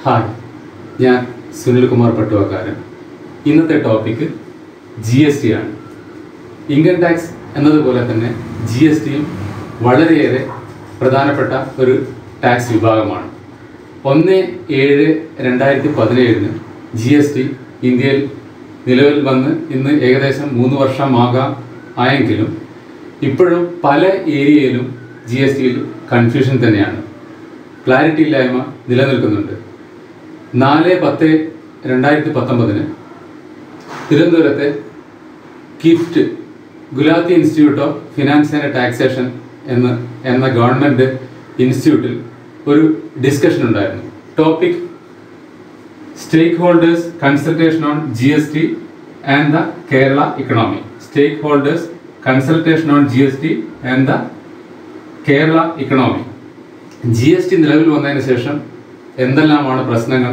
Hi ഞാൻ സുനിൽകുമാർ പട്ടുവക്കാരൻ ഇന്നത്തെ ടോപ്പിക്ക് ജി എസ് ടി ആണ് ഇൻകം ടാക്സ് എന്നതുപോലെ തന്നെ ജി എസ് ടിയും വളരെയേറെ പ്രധാനപ്പെട്ട ഒരു ടാക്സ് വിഭാഗമാണ് ഒന്ന് ഏഴ് രണ്ടായിരത്തി പതിനേഴിന് ജി എസ് ടി ഇന്ത്യയിൽ നിലവിൽ വന്ന് ഇന്ന് ഏകദേശം മൂന്ന് വർഷമാകാം ആയെങ്കിലും ഇപ്പോഴും പല ഏരിയയിലും ജി എസ് ടിയിൽ കൺഫ്യൂഷൻ തന്നെയാണ് ക്ലാരിറ്റി ഇല്ലായ്മ നിലനിൽക്കുന്നുണ്ട് നാല് പത്ത് രണ്ടായിരത്തി പത്തൊമ്പതിന് തിരുവനന്തപുരത്തെ GIFT Gulati institute of finance and taxation എന്ന എന്ന ഗവൺമെൻറ് ഇൻസ്റ്റിറ്റ്യൂട്ടിൽ ഒരു ഡിസ്കഷൻ ഉണ്ടായിരുന്നു topic stakeholders consultation on G S T and the Kerala economy stakeholders consultation on G S T and the Kerala economy G S T നിലവിൽ വന്നതിന് ശേഷം എന്തെല്ലാമാണ് പ്രശ്നങ്ങൾ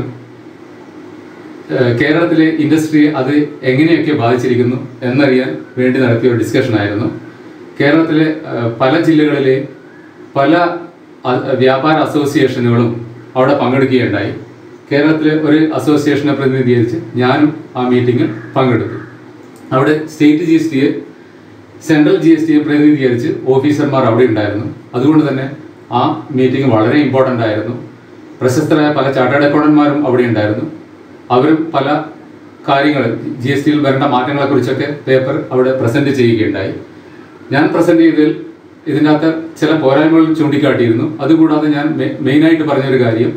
ഏഹ് കേരളത്തിലെ ഇൻഡസ്ട്രിയെ അത് എങ്ങനെയൊക്കെ ബാധിച്ചിരിക്കുന്നു എന്നറിയാൻ വേണ്ടി നടത്തിയ ഒരു ഡിസ്കഷൻ ആയിരുന്നു കേരളത്തിലെ ഏഹ് പല ജില്ലകളിലെയും പല അ- വ്യാപാര അസോസിയേഷനുകളും അവിടെ പങ്കെടുക്കുകയുണ്ടായി കേരളത്തിലെ ഒരു അസോസിയേഷനെ പ്രതിനിധീകരിച്ച് ഞാനും ആ മീറ്റിങ്ങിൽ പങ്കെടുത്തു അവിടെ സ്റ്റേറ്റ് ജി എസ് ടിയെ സെൻട്രൽ ജി എസ് ടിയെ പ്രതിനിധീകരിച്ച് ഓഫീസർമാർ അവിടെ ഉണ്ടായിരുന്നു അതുകൊണ്ട് തന്നെ ആ മീറ്റിംഗ് വളരെ ഇമ്പോർട്ടൻ്റ് ആയിരുന്നു പ്രശസ്തരായ പല ചാർട്ടേഡ് അക്കൗണ്ടന്മാരും അവിടെ ഉണ്ടായിരുന്നു അവരും പല കാര്യങ്ങൾ ജി എസ് ടിയിൽ വരേണ്ട മാറ്റങ്ങളെക്കുറിച്ചൊക്കെ പേപ്പർ അവിടെ പ്രസന്റ് ചെയ്യുകയുണ്ടായി ഞാൻ പ്രസന്റ് ചെയ്തതിൽ ഇതിനകത്ത് ചില പോരായ്മകൾ ചൂണ്ടിക്കാട്ടിയിരുന്നു അതുകൂടാതെ ഞാൻ മെ- മെയിനായിട്ട് പറഞ്ഞൊരു കാര്യം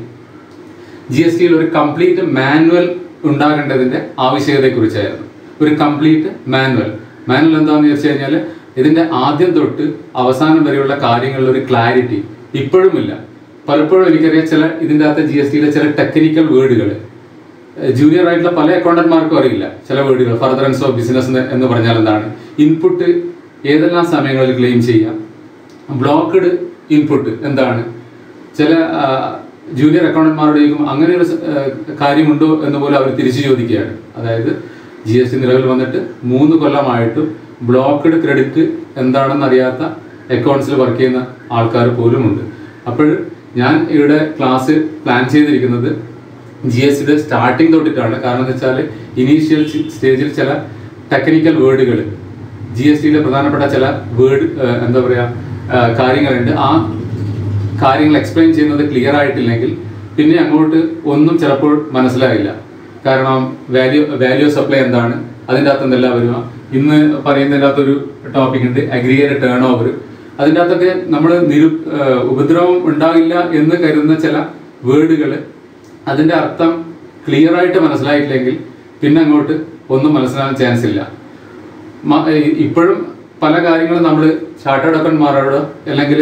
ജി എസ് ടിയിൽ ഒരു കംപ്ലീറ്റ് മാനുവൽ ഉണ്ടാകേണ്ടതിന്റെ ആവശ്യകതയെക്കുറിച്ചായിരുന്നു ഒരു കംപ്ലീറ്റ് മാനുവൽ മാനുവൽ എന്താണെന്ന് വെച്ച് കഴിഞ്ഞാൽ ഇതിന്റെ ആദ്യം തൊട്ട് അവസാനം വരെയുള്ള കാര്യങ്ങളിൽ ഒരു ക്ലാരിറ്റി ഇപ്പോഴുമില്ല പലപ്പോഴും എനിക്കറിയാം ചില ഇതിൻ്റെ അകത്ത് ജി എസ് ടിയിലെ ചില ടെക്നിക്കൽ വേർഡുകൾ ജൂനിയർ ആയിട്ടുള്ള പല അക്കൗണ്ടന്മാർക്കും അറിയില്ല ചില വേർഡുകൾ ഫർദറൻസ് ഓഫ് ബിസിനസ് എന്ന് പറഞ്ഞാൽ എന്താണ് ഇൻപുട്ട് ഏതെല്ലാം സമയങ്ങളിൽ ക്ലെയിം ചെയ്യാം ബ്ലോക്ക്ഡ് ഇൻപുട്ട് എന്താണ് ചില ജൂനിയർ അക്കൗണ്ടന്മാരോട് ചോദിക്കും അങ്ങനെ ഒരു സ- ആ, കാര്യമുണ്ടോ എന്ന് പോലും അവർ തിരിച്ചു ചോദിക്കുകയാണ് അതായത് ജി എസ് ടി നിലവിൽ വന്നിട്ട് മൂന്ന് കൊല്ലമായിട്ടും ബ്ലോക്ക്ഡ് ക്രെഡിറ്റ് എന്താണെന്ന് അറിയാത്ത അക്കൗണ്ട്സിൽ വർക്ക് ചെയ്യുന്ന ആൾക്കാർ പോലുമുണ്ട് അപ്പോൾ ഞാൻ ഇവിടെ ക്ലാസ് പ്ലാൻ ചെയ്തിരിക്കുന്നത് ജി എസ് ടിയുടെ സ്റ്റാർട്ടിങ് തൊട്ടിട്ടാണ് കാരണം എന്താ വെച്ചാൽ ഇനീഷ്യൽ സ്റ്റേജിൽ ചില ടെക്നിക്കൽ വേർഡുകൾ ജി എസ് ടിയിലെ പ്രധാനപ്പെട്ട ചില വേർഡ് എന്താ പറയുക കാര്യങ്ങളുണ്ട് ആ കാര്യങ്ങൾ എക്സ്പ്ലെയിൻ ചെയ്യുന്നത് ക്ലിയർ ആയിട്ടില്ലെങ്കിൽ പിന്നെ അങ്ങോട്ട് ഒന്നും ചിലപ്പോൾ മനസ്സിലാകില്ല കാരണം വാല്യൂ വാല്യൂ സപ്ലൈ എന്താണ് അതിൻ്റെ അകത്ത് എന്തെല്ലാം വരുക ഇന്ന് പറയുന്നതിൻ്റെ അകത്തൊരു ടോപ്പിക് ഉണ്ട് അഗ്രിഗേറ്റ് ടേൺ ഓവർ അതിൻ്റെ അകത്തൊക്കെ നമ്മൾ നിരു ഏഹ് ഉപദ്രവം ഉണ്ടാകില്ല എന്ന് കരുതുന്ന ചില വേർഡുകൾ അതിൻ്റെ അർത്ഥം ക്ലിയർ ആയിട്ട് മനസ്സിലായിട്ടില്ലെങ്കിൽ പിന്നെ അങ്ങോട്ട് ഒന്നും മനസ്സിലാകാൻ ചാൻസ് ഇല്ല മ- ഏഹ് ഇപ്പോഴും പല കാര്യങ്ങളും നമ്മൾ ചാർട്ടേഡ് അക്കൗണ്ടന്മാരോടോ അല്ലെങ്കിൽ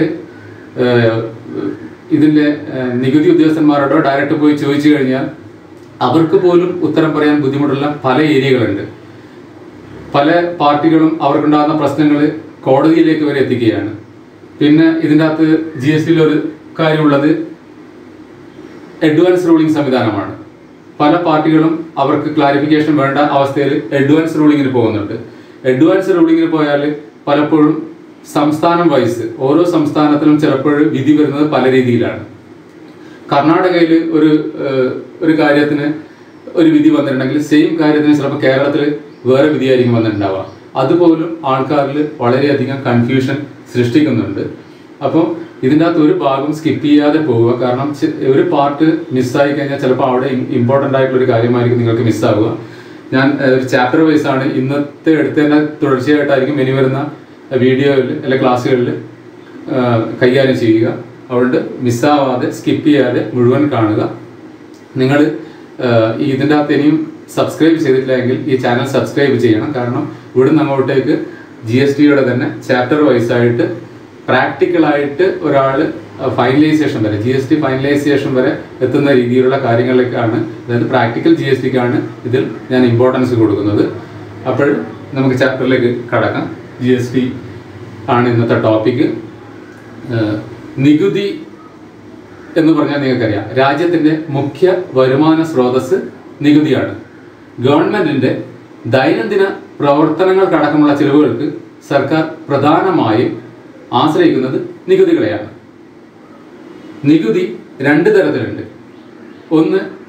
ഇതിൻ്റെ ഏഹ് നികുതി ഉദ്യോഗസ്ഥന്മാരോടോ ഡയറക്റ്റ് പോയി ചോദിച്ചു കഴിഞ്ഞാൽ അവർക്ക് പോലും ഉത്തരം പറയാൻ ബുദ്ധിമുട്ടുള്ള പല ഏരിയകളുണ്ട് പല പാർട്ടികളും അവർക്കുണ്ടാകുന്ന പ്രശ്നങ്ങൾ കോടതിയിലേക്ക് വരെ എത്തിക്കുകയാണ് പിന്നെ ഇതിൻ്റെ അകത്ത് ജി എസ് ടിയിൽ ഒരു കാര്യമുള്ളത് അഡ്വാൻസ് റൂളിംഗ് സംവിധാനമാണ് പല പാർട്ടികളും അവർക്ക് ക്ലാരിഫിക്കേഷൻ വേണ്ട അവസ്ഥയിൽ അഡ്വാൻസ് റൂളിങ്ങിന് പോകുന്നുണ്ട് അഡ്വാൻസ് റൂളിങ്ങിന് പോയാൽ പലപ്പോഴും സംസ്ഥാനം വൈസ് ഓരോ സംസ്ഥാനത്തിലും ചിലപ്പോൾ വിധി വരുന്നത് പല രീതിയിലാണ് കർണാടകയിൽ ഒരു ഏഹ്, ഒരു കാര്യത്തിന് ഒരു വിധി വന്നിട്ടുണ്ടെങ്കിൽ സെയിം കാര്യത്തിന് ചിലപ്പോൾ കേരളത്തിൽ വേറെ വിധിയായിരിക്കും വന്നിട്ടുണ്ടാവുക അതുപോലും ആൾക്കാരിൽ വളരെയധികം കൺഫ്യൂഷൻ സൃഷ്ടിക്കുന്നുണ്ട് അപ്പം ഇതിൻ്റെ അകത്ത് ഒരു ഭാഗം സ്കിപ്പ് ചെയ്യാതെ പോവുക കാരണം ചി- ഒരു പാർട്ട് മിസ്സായി കഴിഞ്ഞാൽ ചിലപ്പോൾ അവിടെ ഇമ്പോർട്ടൻ്റ് ആയിട്ടുള്ള ഒരു കാര്യമായിരിക്കും നിങ്ങൾക്ക് മിസ്സാവുക ഞാൻ ഏഹ്, ഒരു ചാപ്റ്റർ വൈസ് ആണ് ഇന്നത്തെ എടുത്തതിൻ്റെ തുടർച്ചയായിട്ടായിരിക്കും ഇനി വരുന്ന വീഡിയോയിൽ അല്ലെ ക്ലാസ്സുകളിൽ കൈകാര്യം ചെയ്യുക അതുകൊണ്ട് മിസ്സാവാതെ സ്കിപ്പ് ചെയ്യാതെ മുഴുവൻ കാണുക നിങ്ങൾ ഇതിൻ്റെ അകത്ത് ഇനിയും സബ്സ്ക്രൈബ് ചെയ്തിട്ടില്ലെങ്കിൽ ഈ ചാനൽ സബ്സ്ക്രൈബ് ചെയ്യണം കാരണം ഇവിടുന്ന് അങ്ങോട്ടേക്ക് ജി എസ് ടിയുടെ തന്നെ ചാപ്റ്റർ വൈസ് ആയിട്ട് പ്രാക്ടിക്കലായിട്ട് ഒരാൾ ഫൈനലൈസേഷൻ വരെ ജി എസ് ടി ഫൈനലൈസേഷൻ വരെ എത്തുന്ന രീതിയിലുള്ള കാര്യങ്ങളിലേക്കാണ് അതായത് പ്രാക്ടിക്കൽ ജി എസ് ടിക്കാണ് ഇതിൽ ഞാൻ ഇമ്പോർട്ടൻസ് കൊടുക്കുന്നത് അപ്പോൾ നമുക്ക് ചാപ്റ്ററിലേക്ക് കടക്കാം ജി എസ് ടി ആണ് ഇന്നത്തെ ടോപ്പിക്ക് നികുതി എന്ന് പറഞ്ഞാൽ നിങ്ങൾക്കറിയാം രാജ്യത്തിന്റെ മുഖ്യ വരുമാന സ്രോതസ് നികുതിയാണ് ഗവൺമെന്റിന്റെ ദൈനംദിന പ്രവർത്തനങ്ങൾക്കടക്കമുള്ള ചിലവുകൾക്ക് സർക്കാർ പ്രധാനമായും ആശ്രയിക്കുന്നത് നികുതികളെയാണ് നികുതി രണ്ട് തരത്തിലുണ്ട് ഒന്ന്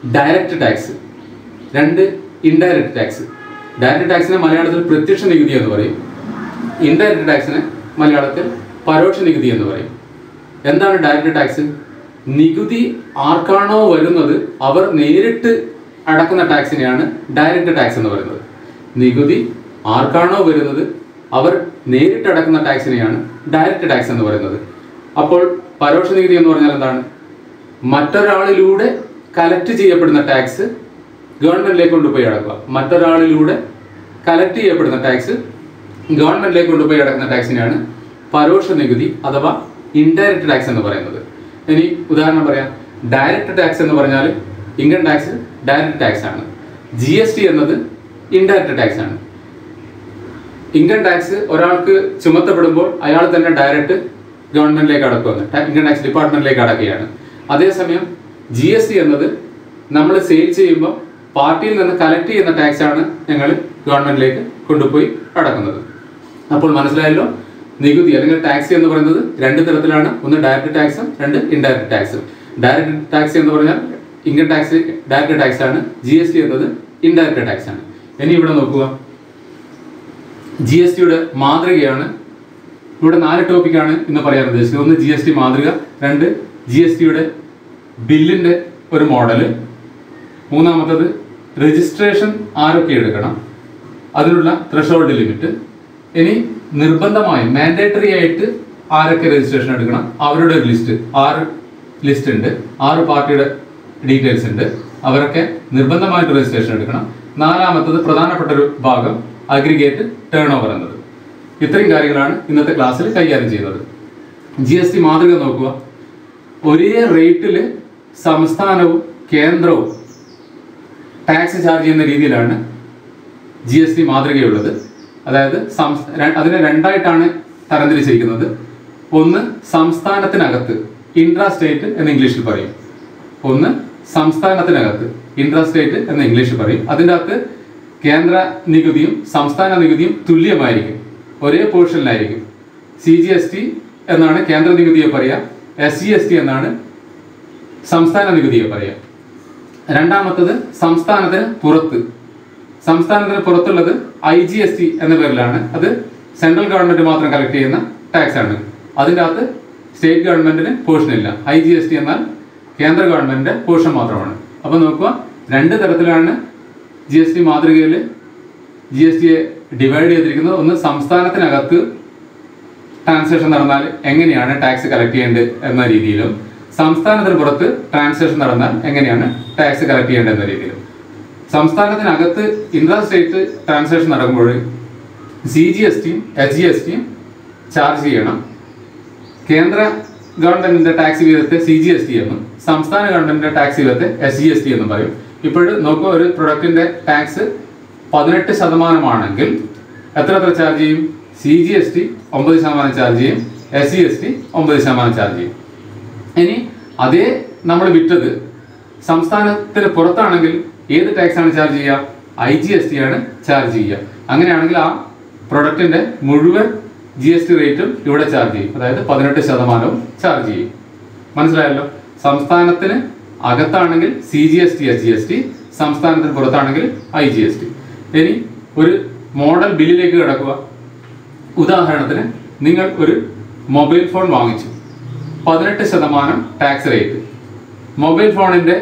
ഡയറക്റ്റ് ടാക്സ് രണ്ട് ഇൻഡയറക്റ്റ് ടാക്സ് ഡയറക്റ്റ് ടാക്സിനെ മലയാളത്തിൽ പ്രത്യക്ഷ നികുതി എന്ന് പറയും ഇൻഡയറക്റ്റ് ടാക്സിനെ മലയാളത്തിൽ പരോക്ഷ നികുതി എന്ന് പറയും എന്താണ് ഡയറക്റ്റ് ടാക്സ് നികുതി ആർക്കാണോ വരുന്നത് അവർ നേരിട്ട് അടക്കുന്ന ടാക്സിനെയാണ് ഡയറക്റ്റ് ടാക്സ് എന്ന് പറയുന്നത് നികുതി ആർക്കാണോ വരുന്നത് അവർ നേരിട്ട് അടക്കുന്ന ടാക്സിനെയാണ് ഡയറക്റ്റ് ടാക്സ് എന്ന് പറയുന്നത് അപ്പോൾ പരോക്ഷ നികുതി എന്ന് പറഞ്ഞാൽ എന്താണ് മറ്റൊരാളിലൂടെ കലക്ട് ചെയ്യപ്പെടുന്ന ടാക്സ് ഗവൺമെന്റിലേക്ക് കൊണ്ടുപോയി അടക്കുക മറ്റൊരാളിലൂടെ കലക്ട് ചെയ്യപ്പെടുന്ന ടാക്സ് ഗവൺമെന്റിലേക്ക് കൊണ്ടുപോയി അടക്കുന്ന ടാക്സിനെയാണ് പരോക്ഷ നികുതി അഥവാ ഇൻഡയറക്റ്റ് ടാക്സ് എന്ന് പറയുന്നത് ഇനി ഉദാഹരണം പറയാം ഡയറക്റ്റ് ടാക്സ് എന്ന് പറഞ്ഞാൽ ഇൻകം ടാക്സ് ഡയറക്റ്റ് ടാക്സ് ആണ് ജി എസ് ടി എന്നത് ഇൻഡയറക്റ്റ് ടാക്സ് ആണ് ഇൻകം ടാക്സ് ഒരാൾക്ക് ചുമത്തപ്പെടുമ്പോൾ അയാൾ തന്നെ ഡയറക്റ്റ് ഗവൺമെന്റിലേക്ക് അടക്കുകയാണ് ടാ- ഇൻകം ടാക്സ് ഡിപ്പാർട്ട്മെന്റിലേക്ക് അടക്കുകയാണ് അതേസമയം ജി എസ് ടി എന്നത് നമ്മൾ സെയിൽ ചെയ്യുമ്പോൾ പാർട്ടിയിൽ നിന്ന് കലക്ട് ചെയ്യുന്ന ടാക്സ് ആണ് ഞങ്ങൾ ഗവൺമെന്റിലേക്ക് കൊണ്ടുപോയി അടക്കുന്നത് അപ്പോൾ മനസ്സിലായല്ലോ നികുതി അല്ലെങ്കിൽ ടാക്സ് എന്ന് പറയുന്നത് രണ്ട് തരത്തിലാണ് ഒന്ന് ഡയറക്റ്റ് ടാക്സും രണ്ട് ഇൻഡയറക്റ്റ് ടാക്സും ഡയറക്റ്റ് ടാക്സ് എന്ന് പറഞ്ഞാൽ ഇൻകം ടാക്സ് ഡയറക്റ്റ് ടാക്സ് ആണ് ജി എസ് ടി എന്നത് ഇൻഡയറക്റ്റ് ടാക്സ് ആണ് ഇനി ഇവിടെ നോക്കുക ജി എസ് ടിയുടെ മാതൃകയാണ് ഇവിടെ നാല് ടോപ്പിക്കാണ് ഇന്ന് പറയാൻ ഉദ്ദേശിക്കുന്നത് ഒന്ന് ജി എസ് ടി മാതൃക രണ്ട് ജി എസ് ടിയുടെ ബില്ലിന്റെ ഒരു മോഡല് മൂന്നാമത്തത് രജിസ്ട്രേഷൻ ആരൊക്കെ എടുക്കണം അതിനുള്ള ത്രഷോൾഡ് ലിമിറ്റ് ഇനി നിർബന്ധമായും മാൻഡേറ്ററി ആയിട്ട് ആരൊക്കെ രജിസ്ട്രേഷൻ എടുക്കണം അവരുടെ ഒരു ലിസ്റ്റ് ആറ് ലിസ്റ്റ് ഉണ്ട് ആറ് പാർട്ടിയുടെ ഡീറ്റെയിൽസ് ഉണ്ട് അവരൊക്കെ നിർബന്ധമായിട്ട് രജിസ്ട്രേഷൻ എടുക്കണം നാലാമത്തത് പ്രധാനപ്പെട്ട ഒരു ഭാഗം അഗ്രിഗേറ്റ് ടേൺ ഓവർ എന്നത് ഇത്രയും കാര്യങ്ങളാണ് ഇന്നത്തെ ക്ലാസ്സിൽ കൈകാര്യം ചെയ്യുന്നത് ജി എസ് ടി മാതൃക നോക്കുക ഒരേ റേറ്റിൽ സംസ്ഥാനവും കേന്ദ്രവും ടാക്സ് ചാർജ് ചെയ്യുന്ന രീതിയിലാണ് ജി എസ് ടി മാതൃകയുള്ളത് അതായത് സംസ്- ര- അതിനെ രണ്ടായിട്ടാണ് തരംതിരിച്ചിരിക്കുന്നത് ഒന്ന് സംസ്ഥാനത്തിനകത്ത് ഇൻട്രാ സ്റ്റേറ്റ് എന്ന് ഇംഗ്ലീഷിൽ പറയും ഒന്ന് സംസ്ഥാനത്തിനകത്ത് ഇൻട്രാ സ്റ്റേറ്റ് എന്ന് ഇംഗ്ലീഷിൽ പറയും അതിൻ്റെ അകത്ത് കേന്ദ്ര നികുതിയും സംസ്ഥാന നികുതിയും തുല്യമായിരിക്കും ഒരേ പോർഷനിലായിരിക്കും സി ജി എസ് ടി എന്നാണ് കേന്ദ്ര നികുതിയെ പറയുക എസ് ജി എസ് ടി എന്നാണ് സംസ്ഥാന നികുതിയെ പറയുക രണ്ടാമത്തത് സംസ്ഥാനത്തിന് പുറത്ത് സംസ്ഥാനത്തിന് പുറത്തുള്ളത് ഐ ജി എസ് ടി എന്ന പേരിലാണ് അത് സെൻട്രൽ ഗവൺമെന്റ് മാത്രം കളക്ട് ചെയ്യുന്ന ടാക്സ് ആണ് അതിൻ്റെ അകത്ത് സ്റ്റേറ്റ് ഗവൺമെന്റിന് പോർഷൻ ഇല്ല ഐ ജി എസ് ടി എന്നാൽ കേന്ദ്ര ഗവൺമെന്റിന്റെ പോർഷൻ മാത്രമാണ് അപ്പോൾ നോക്കുക രണ്ട് തരത്തിലാണ് ജി എസ് ടി മാതൃകയിൽ ജി എസ് ടിയെ ഡിവൈഡ് ചെയ്തിരിക്കുന്നത് ഒന്ന് സംസ്ഥാനത്തിനകത്ത് ട്രാൻസാക്ഷൻ നടന്നാൽ എങ്ങനെയാണ് ടാക്സ് കളക്ട് ചെയ്യേണ്ടത് എന്ന രീതിയിലും സംസ്ഥാനത്തിന് പുറത്ത് ട്രാൻസാക്ഷൻ നടന്നാൽ എങ്ങനെയാണ് ടാക്സ് കളക്ട് ചെയ്യേണ്ടത് എന്ന രീതിയിലും സംസ്ഥാനത്തിനകത്ത് ഇൻട്രാ സ്റ്റേറ്റ് ട്രാൻസാക്ഷൻ നടക്കുമ്പോൾ സി ജി എസ് ടിയും എച്ച് ജി എസ് ടിയും ചാർജ് ചെയ്യണം കേന്ദ്ര ഗവൺമെന്റിന്റെ ടാക്സ് വിഹിതത്തെ സി ജി എസ് ടി എന്നും സംസ്ഥാന ഗവൺമെന്റിന്റെ ടാക്സ് വിഹിതത്തെ എസ് ജി എസ് ടി എന്നും പറയും ഇപ്പോൾ നോക്കുക ഒരു പ്രൊഡക്റ്റിന്റെ ടാക്സ് പതിനെട്ട് ശതമാനമാണെങ്കിൽ എത്ര എത്ര ചാർജ് ചെയ്യും സി ജി എസ് ടി ഒമ്പത് ശതമാനം ചാർജ് ചെയ്യും എസ് ജി എസ് ടി ഒമ്പത് ശതമാനം ചാർജ് ചെയ്യും ഇനി അതേ നമ്മൾ വിറ്റത് സംസ്ഥാനത്തിന് പുറത്താണെങ്കിൽ ഏത് ടാക്സ് ആണ് ചാർജ് ചെയ്യുക ഐ ജി എസ് ടി ആണ് ചാർജ് ചെയ്യുക അങ്ങനെയാണെങ്കിൽ ആ പ്രൊഡക്റ്റിന്റെ മുഴുവൻ ജി എസ് ടി റേറ്റും ഇവിടെ ചാർജ് ചെയ്യും അതായത് പതിനെട്ട് ശതമാനവും ചാർജ് ചെയ്യും മനസ്സിലായല്ലോ സംസ്ഥാനത്തിന് അകത്താണെങ്കിൽ C G S T S G S T സംസ്ഥാനത്തിന് പുറത്താണെങ്കിൽ ഐ ജി എസ് ടി ഇനി ഒരു മോഡൽ ബില്ലിലേക്ക് കിടക്കുക ഉദാഹരണത്തിന് നിങ്ങൾ ഒരു മൊബൈൽ ഫോൺ വാങ്ങിച്ചു പതിനെട്ട് ശതമാനം ടാക്സ് റേറ്റ് മൊബൈൽ ഫോണിന്റെ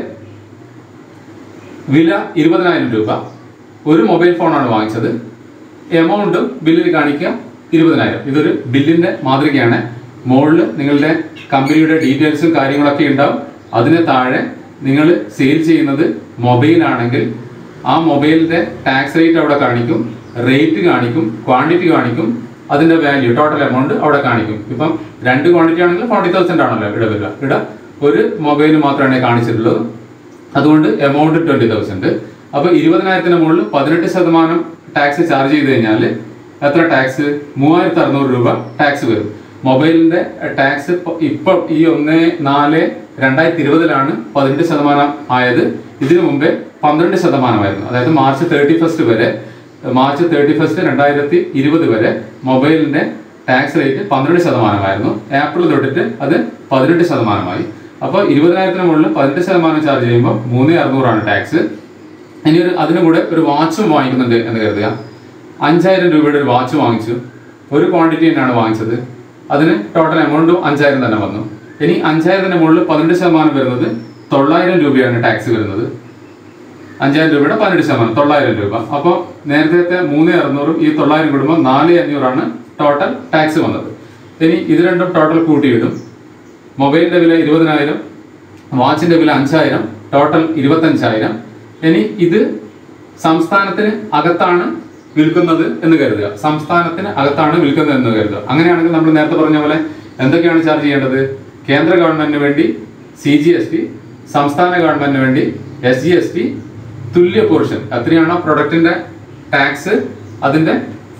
വില ഇരുപതിനായിരം രൂപ ഒരു മൊബൈൽ ഫോണാണ് വാങ്ങിച്ചത് എമൗണ്ട് ബില്ലിൽ കാണിക്കുക ഇരുപതിനായിരം ഇതൊരു ബില്ലിന്റെ മാതൃകയാണ് മുകളിൽ നിങ്ങളുടെ കമ്പനിയുടെ ഡീറ്റെയിൽസും കാര്യങ്ങളൊക്കെ ഉണ്ടാവും അതിന് താഴെ നിങ്ങൾ സെയിൽ ചെയ്യുന്നത് മൊബൈൽ ആണെങ്കിൽ ആ മൊബൈലിന്റെ ടാക്സ് റേറ്റ് അവിടെ കാണിക്കും റേറ്റ് കാണിക്കും ക്വാണ്ടിറ്റി കാണിക്കും അതിന്റെ വാല്യൂ ടോട്ടൽ എമൗണ്ട് അവിടെ കാണിക്കും ഇപ്പം രണ്ട് ക്വാണ്ടിറ്റി ആണെങ്കിൽ ഫോർട്ടി തൗസൻഡ് ആണല്ലോ ഇവിടെ വരിക ഇവിടെ ഒരു മൊബൈൽ മാത്രമാണ് കാണിച്ചിട്ടുള്ളത് അതുകൊണ്ട് എമൗണ്ട് ട്വന്റി തൗസൻഡ് അപ്പൊ ഇരുപതിനായിരത്തിന് മുകളിൽ പതിനെട്ട് ശതമാനം ടാക്സ് ചാർജ് ചെയ്ത് കഴിഞ്ഞാൽ എത്ര ടാക്സ് മൂവായിരത്തി അറുന്നൂറ് രൂപ ടാക്സ് വരും മൊബൈലിന്റെ ടാക്സ് ഇപ്പൊ ഈ ഒന്ന് നാല് രണ്ടായിരത്തി ഇരുപതിലാണ് പതിനെട്ട് ശതമാനം ആയത് ഇതിനു മുമ്പേ പന്ത്രണ്ട് ശതമാനമായിരുന്നു അതായത് മാർച്ച് തേർട്ടി ഫസ്റ്റ് വരെ മാർച്ച് തേർട്ടി ഫസ്റ്റ് രണ്ടായിരത്തി ഇരുപത് വരെ മൊബൈലിന്റെ ടാക്സ് റേറ്റ് പന്ത്രണ്ട് ശതമാനമായിരുന്നു ഏപ്രിൽ തൊട്ടിട്ട് അത് പതിനെട്ട് ശതമാനമായി അപ്പോൾ ഇരുപതിനായിരത്തിന് മുകളിൽ പതിനെട്ട് ശതമാനം ചാർജ് ചെയ്യുമ്പോൾ മൂന്ന് അറുന്നൂറാണ് ടാക്സ് ഇനി ഒരു അതിനും കൂടെ ഒരു വാച്ചും വാങ്ങിക്കുന്നുണ്ട് എന്ന് കരുതുക അഞ്ചായിരം രൂപയുടെ ഒരു വാച്ച് വാങ്ങിച്ചു ഒരു ക്വാണ്ടിറ്റി തന്നെയാണ് വാങ്ങിച്ചത് അതിന് ടോട്ടൽ എമൗണ്ടും അഞ്ചായിരം തന്നെ വന്നു ഇനി അഞ്ചായിരത്തിന് മുകളിൽ പതിനെട്ട് ശതമാനം വരുന്നത് തൊള്ളായിരം രൂപയാണ് ടാക്സ് വരുന്നത് അഞ്ചായിരം രൂപയുടെ പതിനെട്ട് ശതമാനം തൊള്ളായിരം രൂപ അപ്പോൾ നേരത്തെ മൂന്ന് അറുന്നൂറും ഈ തൊള്ളായിരം കൂടുമ്പോൾ നാല് അഞ്ഞൂറാണ് ടോട്ടൽ ടാക്സ് വന്നത് ഇനി ഇത് രണ്ടും ടോട്ടൽ കൂട്ടിയിടും മൊബൈലിന്റെ വില ഇരുപതിനായിരം വാച്ചിന്റെ വില അഞ്ചായിരം ടോട്ടൽ ഇരുപത്തഞ്ചായിരം ഇനി ഇത് സംസ്ഥാനത്തിന് അകത്താണ് വിൽക്കുന്നത് എന്ന് കരുതുക സംസ്ഥാനത്തിന് അകത്താണ് വിൽക്കുന്നത് എന്ന് കരുതുക അങ്ങനെയാണെങ്കിൽ നമ്മൾ നേരത്തെ പറഞ്ഞ പോലെ എന്തൊക്കെയാണ് ചാർജ് ചെയ്യേണ്ടത് കേന്ദ്ര ഗവൺമെന്റിന് വേണ്ടി സി ജി എസ് ടി സംസ്ഥാന ഗവൺമെന്റിന് വേണ്ടി എസ് ജി എസ് ടി തുല്യ പോർഷൻ എത്രയാണോ പ്രൊഡക്റ്റിന്റെ ടാക്സ് അതിന്റെ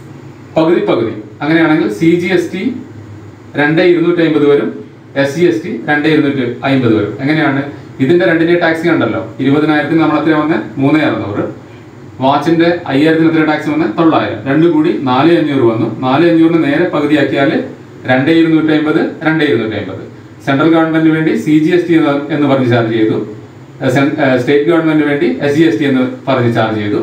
പകുതി പകുതി അങ്ങനെയാണെങ്കിൽ സി ജി എസ് ടി രണ്ട് ഇരുന്നൂറ്റി അമ്പത് വരും എസ് സി എസ് ടി രണ്ട് ഇരുന്നൂറ്റി അമ്പത് വരും എങ്ങനെയാണ് ഇതിന്റെ രണ്ടിന്റെ ടാക്സ് കണ്ടല്ലോ ഇരുപതിനായിരത്തിന് നമ്മൾ എത്ര വന്ന് മൂന്ന് അറുന്നൂറ് വാച്ചിന്റെ അയ്യായിരത്തിന് എത്ര ടാക്സ് വന്ന് തൊള്ളായിരം രണ്ടും കൂടി നാല് അഞ്ഞൂറ് വന്നു നാല് അഞ്ഞൂറിന് നേരെ പകുതിയാക്കിയാൽ രണ്ട് ഇരുന്നൂറ്റി അമ്പത് രണ്ട് ഇരുന്നൂറ്റി അമ്പത് സെൻട്രൽ ഗവൺമെന്റിന് വേണ്ടി സി ജി എസ് ടി എന്ന് പറഞ്ഞ് ചാർജ് ചെയ്തു സെൻ- ഏഹ് സ്റ്റേറ്റ് ഗവൺമെന്റിന് വേണ്ടി എസ് ജി എസ് ടി എന്ന് പറഞ്ഞ് ചാർജ് ചെയ്തു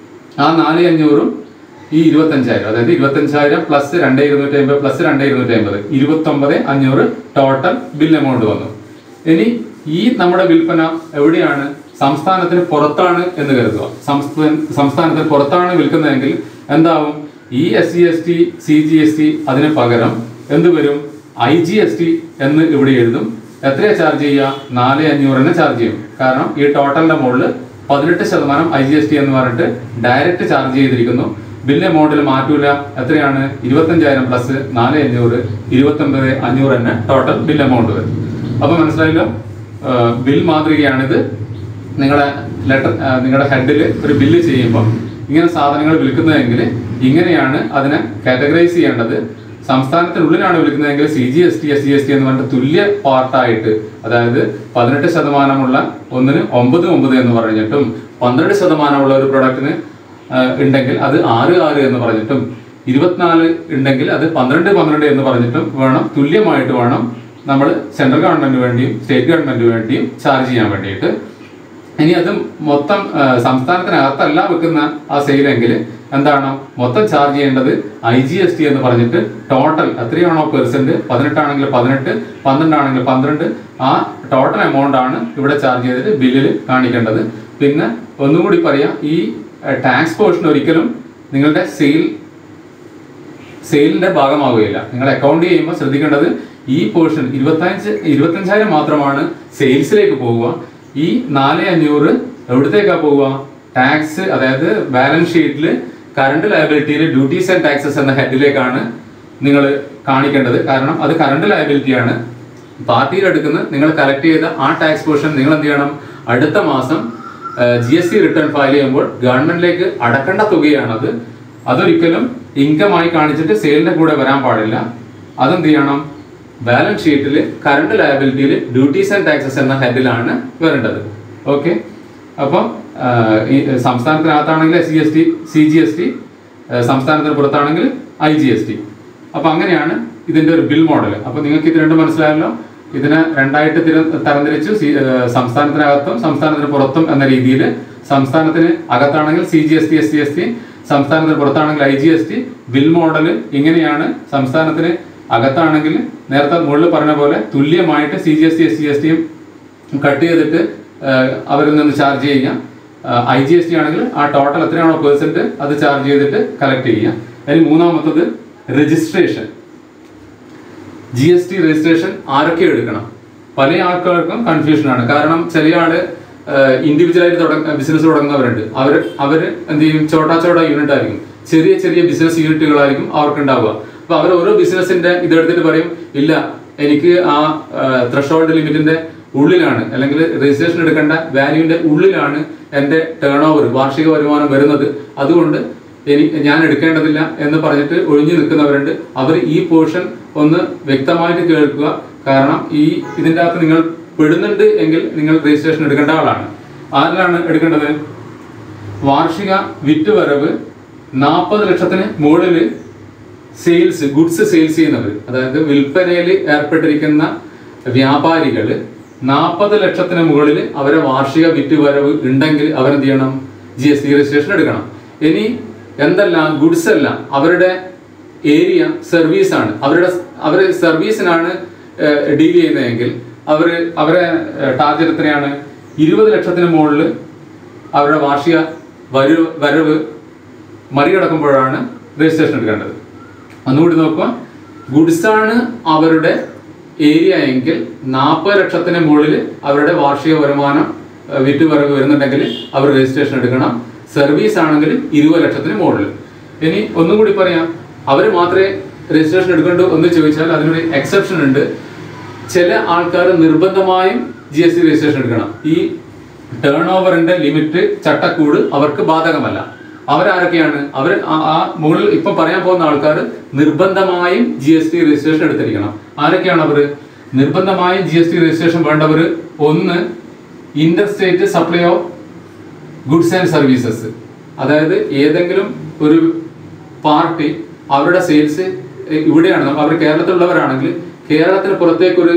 ആ നാല് അഞ്ഞൂറും ഈ ഇരുപത്തഞ്ചായിരം അതായത് ഇരുപത്തഞ്ചായിരം പ്ലസ് രണ്ട് ഇരുന്നൂറ്റി അമ്പത് പ്ലസ് രണ്ട് ഇരുന്നൂറ്റി അമ്പത് ഇരുപത്തൊമ്പത് അഞ്ഞൂറ് ടോട്ടൽ ബിൽ എമൗണ്ട് വന്നു ഇനി ഈ നമ്മുടെ വിൽപ്പന എവിടെയാണ് സംസ്ഥാനത്തിന് പുറത്താണ് എന്ന് കരുതുക സംസ്ഥാന സംസ്ഥാനത്തിന് പുറത്താണ് വിൽക്കുന്നതെങ്കിൽ എന്താവും ഈ S C S T C G S T അതിന് പകരം എന്ത് വരും ഐ ജി എസ് ടി എന്ന് ഇവിടെ എഴുതും എത്രയാ ചാർജ് ചെയ്യുക നാല് അഞ്ഞൂറിന് ചാർജ് ചെയ്യും കാരണം ഈ ടോട്ടലിന്റെ മുകളിൽ പതിനെട്ട് ശതമാനം ഐ ജി എസ് ടി എന്ന് പറഞ്ഞിട്ട് ഡയറക്റ്റ് ചാർജ് ചെയ്തിരിക്കുന്നു ബില്ല് എമൗണ്ടിൽ മാറ്റൂല എത്രയാണ് ഇരുപത്തഞ്ചായിരം പ്ലസ് നാല് അഞ്ഞൂറ് ഇരുപത്തൊമ്പത് അഞ്ഞൂറ് തന്നെ ടോട്ടൽ ബിൽ എമൗണ്ട് വരും അപ്പൊ മനസ്സിലായല്ലോ ബിൽ മാതൃകയാണിത് നിങ്ങളുടെ ലെറ്റർ നിങ്ങളുടെ ഹെഡിൽ ഒരു ബില്ല് ചെയ്യുമ്പോൾ ഇങ്ങനെ സാധനങ്ങൾ വിൽക്കുന്നതെങ്കിൽ ഇങ്ങനെയാണ് അതിനെ കാറ്റഗറൈസ് ചെയ്യേണ്ടത് സംസ്ഥാനത്തിനുള്ളിലാണ് വിൽക്കുന്നതെങ്കിൽ C G S T S G S T എന്ന് പറഞ്ഞിട്ട് തുല്യ പാർട്ടായിട്ട് അതായത് പതിനെട്ട് ശതമാനമുള്ള ഒന്നിന് ഒമ്പത് ഒമ്പത് എന്ന് പറഞ്ഞിട്ടും പന്ത്രണ്ട് ശതമാനമുള്ള ഒരു പ്രൊഡക്റ്റിന് ഉണ്ടെങ്കിൽ അത് ആറ് ആറ് എന്ന് പറഞ്ഞിട്ടും ഇരുപത്തിനാല് ഉണ്ടെങ്കിൽ അത് പന്ത്രണ്ട് പന്ത്രണ്ട് എന്ന് പറഞ്ഞിട്ടും വേണം തുല്യമായിട്ട് വേണം നമ്മൾ സെൻട്രൽ ഗവൺമെന്റിന് വേണ്ടിയും സ്റ്റേറ്റ് ഗവൺമെന്റിന് വേണ്ടിയും ചാർജ് ചെയ്യാൻ വേണ്ടിയിട്ട് ഇനി അത് മൊത്തം ആ, സംസ്ഥാനത്തിനകത്തല്ല വെക്കുന്ന ആ സെയിലെങ്കിൽ എന്താണ് മൊത്തം ചാർജ് ചെയ്യേണ്ടത് ഐ ജി എസ് ടി എന്ന് പറഞ്ഞിട്ട് ടോട്ടൽ എത്രയാണോ പെർസെന്റ് പതിനെട്ടാണെങ്കിൽ പതിനെട്ട് പന്ത്രണ്ടാണെങ്കിൽ പന്ത്രണ്ട് ആ ടോട്ടൽ എമൗണ്ട് ആണ് ഇവിടെ ചാർജ് ചെയ്തിട്ട് ബില്ലിൽ കാണിക്കേണ്ടത് പിന്നെ ഒന്നുകൂടി പറയാം ഈ ടാക്സ് പോർഷൻ ഒരിക്കലും നിങ്ങളുടെ സെയിൽ സെയിലിന്റെ ഭാഗമാവുകയില്ല നിങ്ങൾ അക്കൗണ്ട് ചെയ്യുമ്പോൾ ശ്രദ്ധിക്കേണ്ടത് ഈ പോർഷൻ ഇരുപത്തഞ്ച് ഇരുപത്തഞ്ചായിരം മാത്രമാണ് സെയിൽസിലേക്ക് പോവുക ഈ നാല് അഞ്ഞൂറ് എവിടത്തേക്കാ പോവുക ടാക്സ് അതായത് ബാലൻസ് ഷീറ്റിൽ കറണ്ട് ലയബിലിറ്റിയിൽ ഡ്യൂട്ടീസ് ആൻഡ് ടാക്സസ് എന്ന ഹെഡിലേക്കാണ് നിങ്ങൾ കാണിക്കേണ്ടത് കാരണം അത് കറണ്ട് ലയബിലിറ്റിയാണ് പാർട്ടിയിൽ എടുക്കുന്ന നിങ്ങൾ കളക്ട് ചെയ്ത ആ ടാക്സ് പോർഷൻ നിങ്ങൾ എന്ത് ചെയ്യണം അടുത്ത മാസം G S T return file ചെയ്യുമ്പോൾ ഗവൺമെന്റിലേക്ക് അടക്കേണ്ട തുകയാണത് അതൊരിക്കലും ഇൻകം ആയി കാണിച്ചിട്ട് സെയിലിന്റെ കൂടെ വരാൻ പാടില്ല അതെന്ത് ചെയ്യണം ബാലൻസ് ഷീറ്റിൽ കറണ്ട് ലയബിലിറ്റിയിൽ ഡ്യൂട്ടീസ് ആൻഡ് ടാക്സസ് എന്ന ഹെഡിലാണ് വരേണ്ടത് ഓക്കെ അപ്പം ആ, ഈ സംസ്ഥാനത്തിനകത്താണെങ്കിൽ S G S T C G S T സംസ്ഥാനത്തിന് പുറത്താണെങ്കിൽ ഐ ജി എസ് ടി അപ്പൊ അങ്ങനെയാണ് ഇതിന്റെ ഒരു ബിൽ മോഡൽ അപ്പൊ നിങ്ങൾക്ക് ഇത് രണ്ടും മനസ്സിലായല്ലോ ഇതിനെ രണ്ടായിട്ട് തിര- തരംതിരിച്ചു സി- ഏഹ് സംസ്ഥാനത്തിനകത്തും സംസ്ഥാനത്തിന് പുറത്തും എന്ന രീതിയിൽ സംസ്ഥാനത്തിന് അകത്താണെങ്കിൽ C G S T S C S T സംസ്ഥാനത്തിന് പുറത്താണെങ്കിൽ I G S T bill model ഇങ്ങനെയാണ് സംസ്ഥാനത്തിന് അകത്താണെങ്കിൽ നേരത്തെ മുകളിൽ പറഞ്ഞ പോലെ തുല്യമായിട്ട് C G S T S C S ടിയും കട്ട് ചെയ്തിട്ട് ഏഹ് അവരിൽ നിന്ന് ചാർജ് ചെയ്യുക ഐ ജി എസ് ടി ആണെങ്കിൽ ആ ടോട്ടൽ എത്രയാണോ പേഴ്സെന്റ് അത് ചാർജ് ചെയ്തിട്ട് കളക്ട് ചെയ്യുക അതിന് മൂന്നാമത്തത് registration G S T registration ആരൊക്കെ എടുക്കണം പല ആൾക്കാർക്കും കൺഫ്യൂഷൻ ആണ് കാരണം ചില ആള് ഇൻഡിവിജ്വലായിട്ട് തുടങ്ങ ബിസിനസ് തുടങ്ങുന്നവരുണ്ട് അവർ അവർ എന്ത് ചെയ്യും ചോട്ടാ ചോട്ടാ യൂണിറ്റ് ആയിരിക്കും ചെറിയ ചെറിയ ബിസിനസ് യൂണിറ്റുകളായിരിക്കും അവർക്ക് ഉണ്ടാവുക അപ്പൊ അവർ ഓരോ ബിസിനസിന്റെ ഇതെടുത്തിട്ട് പറയും ഇല്ല എനിക്ക് ആ ത്രഷോൾഡ് ലിമിറ്റിന്റെ ഉള്ളിലാണ് അല്ലെങ്കിൽ രജിസ്ട്രേഷൻ എടുക്കേണ്ട വാല്യൂവിന്റെ ഉള്ളിലാണ് എന്റെ ടേൺ ഓവർ വാർഷിക വരുമാനം വരുന്നത് അതുകൊണ്ട് എനിക്ക് ഞാൻ എടുക്കേണ്ടതില്ല എന്ന് പറഞ്ഞിട്ട് ഒഴിഞ്ഞു നിൽക്കുന്നവരുണ്ട് അവർ ഈ പോർഷൻ ഒന്ന് വ്യക്തമായിട്ട് കേൾക്കുക കാരണം ഈ ഇതിൻ്റെ അകത്ത് നിങ്ങൾ പെടുന്നുണ്ട് എങ്കിൽ നിങ്ങൾ രജിസ്ട്രേഷൻ എടുക്കേണ്ട ആളാണ് ആരിലാണ് എടുക്കേണ്ടത് വാർഷിക വിറ്റുവരവ് നാൽപ്പത് ലക്ഷത്തിന് മുകളിൽ സെയിൽസ് ഗുഡ്സ് സെയിൽസ് ചെയ്യുന്നവർ അതായത് വിൽപ്പനയിൽ ഏർപ്പെട്ടിരിക്കുന്ന വ്യാപാരികൾ നാൽപ്പത് ലക്ഷത്തിന് മുകളിൽ അവരെ വാർഷിക വിറ്റ് വരവ് ഉണ്ടെങ്കിൽ അവരെന്ത് ചെയ്യണം ജി എസ് ടി രജിസ്ട്രേഷൻ എടുക്കണം ഇനി എന്തല്ല ഗുഡ്സ് അല്ല അവരുടെ ഏരിയ സർവീസ് ആണ് അവരുടെ അവർ സർവീസിനാണ് ഡീൽ ചെയ്യുന്നതെങ്കിൽ അവർ അവരെ ടാർഗറ്റ് എത്രയാണ് ഇരുപത് ലക്ഷത്തിന് മുകളിൽ അവരുടെ വാർഷിക വരവ് വരവ് മറികടക്കുമ്പോഴാണ് രജിസ്ട്രേഷൻ എടുക്കേണ്ടത് ഒന്നുകൂടി നോക്കുക ഗുഡ്സ് ആണ് അവരുടെ ഏരിയ എങ്കിൽ നാൽപ്പത് ലക്ഷത്തിന് മുകളിൽ അവരുടെ വാർഷിക വരുമാനം ഏഹ്, വിറ്റ് വരവ് വരുന്നുണ്ടെങ്കിൽ അവർ രജിസ്ട്രേഷൻ എടുക്കണം സർവീസ് ആണെങ്കിൽ ഇരുപത് ലക്ഷത്തിന് മുകളിൽ ഇനി ഒന്നും കൂടി പറയാം അവർ മാത്രമേ രജിസ്ട്രേഷൻ എടുക്കേണ്ടൂ എന്ന് ചോദിച്ചാൽ അതിനൊരു എക്സെപ്ഷൻ ഉണ്ട് ചില ആൾക്കാർ നിർബന്ധമായും ജി എസ് ടി രജിസ്ട്രേഷൻ എടുക്കണം ഈ ടേൺ ഓവറിന്റെ ലിമിറ്റ് ചട്ടക്കൂട് അവർക്ക് ബാധകമല്ല അവരാരൊക്കെയാണ് അവർ ആ മുകളിൽ ഇപ്പൊ പറയാൻ പോകുന്ന ആൾക്കാർ നിർബന്ധമായും ജി എസ് ടി രജിസ്ട്രേഷൻ എടുത്തിരിക്കണം ആരൊക്കെയാണ് അവർ നിർബന്ധമായും ജി എസ് ടി രജിസ്ട്രേഷൻ വേണ്ടവർ ഒന്ന് interstate supply of goods and services അതായത് ഏതെങ്കിലും ഒരു പാർട്ടി അവരുടെ സെയിൽസ് ഇവിടെയാണ് അവർ കേരളത്തിലുള്ളവരാണെങ്കിൽ കേരളത്തിന് പുറത്തേക്ക് ഒരു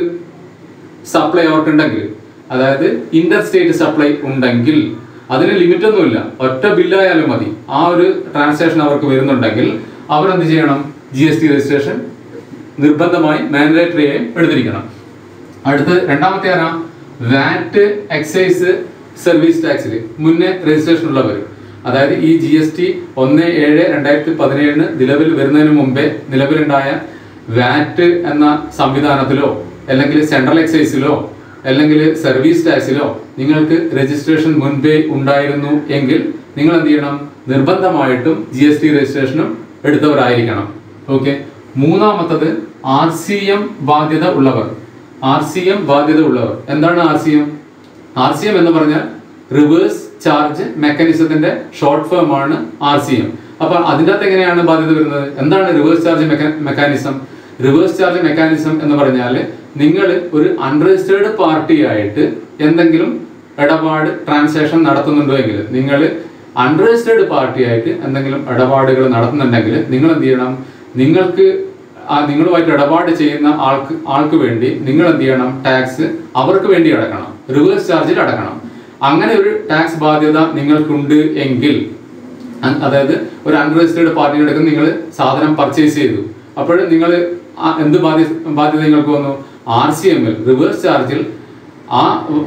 സപ്ലൈ അവർക്കുണ്ടെങ്കിൽ അതായത് ഇന്റർ സ്റ്റേറ്റ് സപ്ലൈ ഉണ്ടെങ്കിൽ അതിന് ലിമിറ്റ് ഒന്നുമില്ല ഒറ്റ ബില്ലായാലും മതി ആ ഒരു ട്രാൻസാക്ഷൻ അവർക്ക് വരുന്നുണ്ടെങ്കിൽ അവരെന്ത് ചെയ്യണം ജി എസ് ടി രജിസ്ട്രേഷൻ നിർബന്ധമായി മാൻഡേറ്ററി ആയി എടുത്തിരിക്കണം അടുത്ത് രണ്ടാമത്തെ ആരാ വാറ്റ് എക്സൈസ് സർവീസ് ടാക്സിൽ മുന്നേ രജിസ്ട്രേഷൻ ഉള്ളവർ അതായത് ഈ ജി എസ് ടി ഒന്ന് ഏഴ് രണ്ടായിരത്തി പതിനേഴിന് നിലവിൽ വരുന്നതിന് മുമ്പേ നിലവിലുണ്ടായ വാറ്റ് എന്ന സംവിധാനത്തിലോ അല്ലെങ്കിൽ സെൻട്രൽ എക്സൈസിലോ അല്ലെങ്കിൽ സർവീസ് ടാക്സിലോ നിങ്ങൾക്ക് രജിസ്ട്രേഷൻ മുൻപേ ഉണ്ടായിരുന്നു എങ്കിൽ നിങ്ങൾ എന്ത് ചെയ്യണം നിർബന്ധമായിട്ടും ജി എസ് ടി രജിസ്ട്രേഷനും എടുത്തവരായിരിക്കണം ഓക്കെ മൂന്നാമത്തത് ആർ സി എം ബാധ്യത ഉള്ളവർ ആർ സി എം ബാധ്യത ഉള്ളവർ എന്താണ് R C M R C M എന്ന് പറഞ്ഞാൽ റിവേഴ്സ് ചാർജ് മെക്കാനിസത്തിന്റെ ഷോർട്ട് ഫോം ആണ് ആർ സി എം അപ്പൊ അതിൻ്റെ അകത്ത് എങ്ങനെയാണ് ബാധ്യത വരുന്നത് എന്താണ് reverse charge mechanism reverse charge mechanism എന്ന് പറഞ്ഞാൽ നിങ്ങൾ ഒരു അൺരജിസ്റ്റേർഡ് പാർട്ടി ആയിട്ട് എന്തെങ്കിലും ഇടപാട് ട്രാൻസാക്ഷൻ നടത്തുന്നുണ്ടോ എങ്കിൽ നിങ്ങൾ അൺരജിസ്റ്റേർഡ് പാർട്ടി ആയിട്ട് എന്തെങ്കിലും ഇടപാടുകൾ നടത്തുന്നുണ്ടെങ്കിൽ നിങ്ങൾ എന്ത് ചെയ്യണം നിങ്ങൾക്ക് ആ നിങ്ങളുമായിട്ട് ഇടപാട് ചെയ്യുന്ന ആൾക്ക് ആൾക്ക് വേണ്ടി നിങ്ങൾ എന്ത് ചെയ്യണം ടാക്സ് അവർക്ക് വേണ്ടി അടക്കണം റിവേഴ്സ് ചാർജിൽ അടക്കണം അങ്ങനെ ഒരു ടാക്സ് ബാധ്യത നിങ്ങൾക്കുണ്ട് എങ്കിൽ അ- അതായത് ഒരു അൺരജിസ്റ്റേർഡ് പാർട്ടിയുടെ അടുത്ത് നിങ്ങൾ സാധനം പർച്ചേസ് ചെയ്തു അപ്പോൾ നിങ്ങൾ എന്ത് ബാധ്യ ബാധ്യത നിങ്ങൾക്ക് വന്നു ആർ സി എമ്മിൽ റിവേഴ്സ് ചാർജിൽ ആ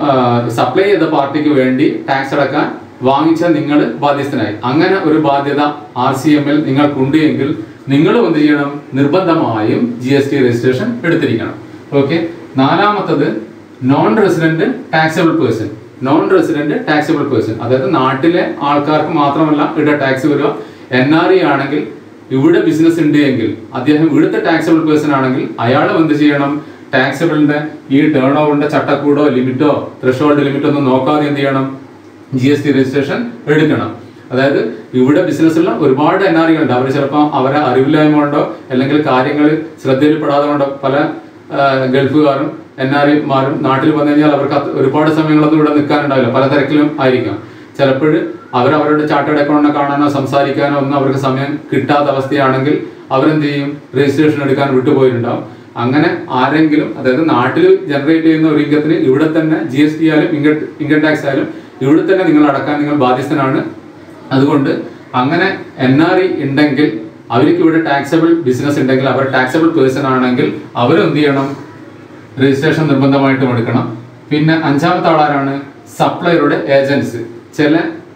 സപ്ലൈ ചെയ്ത പാർട്ടിക്ക് വേണ്ടി ടാക്സ് അടക്കാൻ വാങ്ങിച്ച നിങ്ങൾ ബാധ്യസ്ഥനായി അങ്ങനെ ഒരു ബാധ്യത ആർ സി എമ്മിൽ നിങ്ങൾക്കുണ്ട് എങ്കിൽ നിങ്ങളും എന്ത് ചെയ്യണം നിർബന്ധമായും ജി എസ് ടി രജിസ്ട്രേഷൻ എടുത്തിരിക്കണം ഓക്കെ നാലാമത്തത് non resident taxable person non resident taxable person അതായത് നാട്ടിലെ ആൾക്കാർക്ക് മാത്രമല്ല ഇവിടെ ടാക്സ് വരിക എൻ ആർ ഇ ആണെങ്കിൽ ഇവിടെ ബിസിനസ് ഉണ്ട് എങ്കിൽ അദ്ദേഹം ഇവിടുത്തെ ടാക്സബിൾ പേഴ്സൺ ആണെങ്കിൽ അയാളും എന്ത് ചെയ്യണം ടാക്സബിളിന്റെ ഈ ടേൺ ഓവറിന്റെ ചട്ടക്കൂടോ ലിമിറ്റോ ത്രഷോൾഡ് ലിമിറ്റോ ഒന്നും നോക്കാതെ എന്ത് ചെയ്യണം ജി എസ് ടി രജിസ്ട്രേഷൻ എടുക്കണം അതായത് ഇവിടെ ബിസിനസ്സുള്ള ഒരുപാട് എൻ ആർ ഉണ്ട് അവർ ചിലപ്പോൾ അവരെ അറിവില്ലായ്മ കൊണ്ടോ അല്ലെങ്കിൽ കാര്യങ്ങൾ ശ്രദ്ധയിൽപ്പെടാതെ കൊണ്ടോ പല ആ, ഗൾഫുകാരും എൻ ആർ ഐമാരും നാട്ടിൽ വന്നു കഴിഞ്ഞാൽ അവർക്ക് അത് ഒരുപാട് സമയങ്ങളൊന്നും ഇവിടെ നിൽക്കാനുണ്ടാവില്ല പല തിരക്കിലും ആയിരിക്കാം ചിലപ്പോൾ അവർ അവരുടെ ചാർട്ടേഡ് അക്കൗണ്ടിനെ കാണാനോ സംസാരിക്കാനോ ഒന്നും അവർക്ക് സമയം കിട്ടാത്ത അവസ്ഥയാണെങ്കിൽ അവരെന്ത് ചെയ്യും രജിസ്ട്രേഷൻ എടുക്കാൻ വിട്ടുപോയിട്ടുണ്ടാവും അങ്ങനെ ആരെങ്കിലും അതായത് നാട്ടിൽ ജനറേറ്റ് ചെയ്യുന്ന ഒരു ഇൻകത്തിന് ഇവിടെ തന്നെ ജി എസ് ടി ആയാലും ഇൻകം ഇൻകം ടാക്സ് ആയാലും ഇവിടെ തന്നെ നിങ്ങൾ അടക്കാൻ നിങ്ങൾ ബാധ്യസ്ഥനാണ് അതുകൊണ്ട് അങ്ങനെ എൻ ആർ ഇ ഉണ്ടെങ്കിൽ അവർക്ക് ഇവിടെ ടാക്സബിൾ ബിസിനസ് ഉണ്ടെങ്കിൽ അവർ ടാക്സബിൾ പേഴ്സൺ ആണെങ്കിൽ അവർ എന്ത് ചെയ്യണം രജിസ്ട്രേഷൻ നിർബന്ധമായിട്ടും എടുക്കണം പിന്നെ അഞ്ചാമത്തെ ആളാരാണ് സപ്ലയറുടെ ഏജൻസ് ചില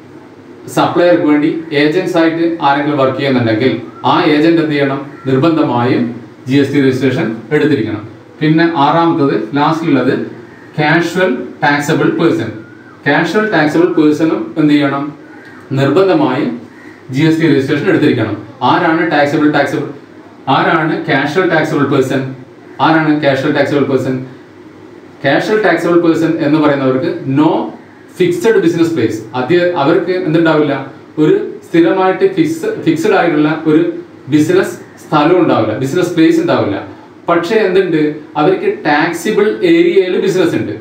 സപ്ലയർക്ക് വേണ്ടി ഏജൻസ് ആയിട്ട് ആരെങ്കിലും വർക്ക് ചെയ്യുന്നുണ്ടെങ്കിൽ ആ ഏജന്റ് എന്ത് ചെയ്യണം നിർബന്ധമായും ജി എസ് ടി രജിസ്ട്രേഷൻ എടുത്തിരിക്കണം പിന്നെ ആറാമത്തത് ലാസ്റ്റിലുള്ളത് casual taxable person casual taxable പേഴ്സണും എന്ത് ചെയ്യണം നിർബന്ധമായും ജി എസ് ടി രജിസ്ട്രേഷൻ എടുത്തിരിക്കണം ആരാണ് ടാക്സബിൾ ടാക്സബിൾ ആരാണ് കാഷ്വൽ ടാക്സബിൾ പേഴ്സൺ ആരാണ് casual taxable person casual taxable person എന്ന് പറയുന്നവർക്ക് നോ ഫിക്സഡ് ബിസിനസ് പ്ലേസ് അത് അവർക്ക് എന്തുണ്ടാവില്ല ഒരു സ്ഥിരമായിട്ട് ഫിക്സ് ഫിക്സഡ് ആയിട്ടുള്ള ഒരു ബിസിനസ് സ്ഥലം ഉണ്ടാവില്ല ബിസിനസ് പ്ലേസ് ഉണ്ടാവില്ല പക്ഷേ എന്തുണ്ട് അവർക്ക് ടാക്സിബിൾ ഏരിയയിൽ ബിസിനസ് ഉണ്ട്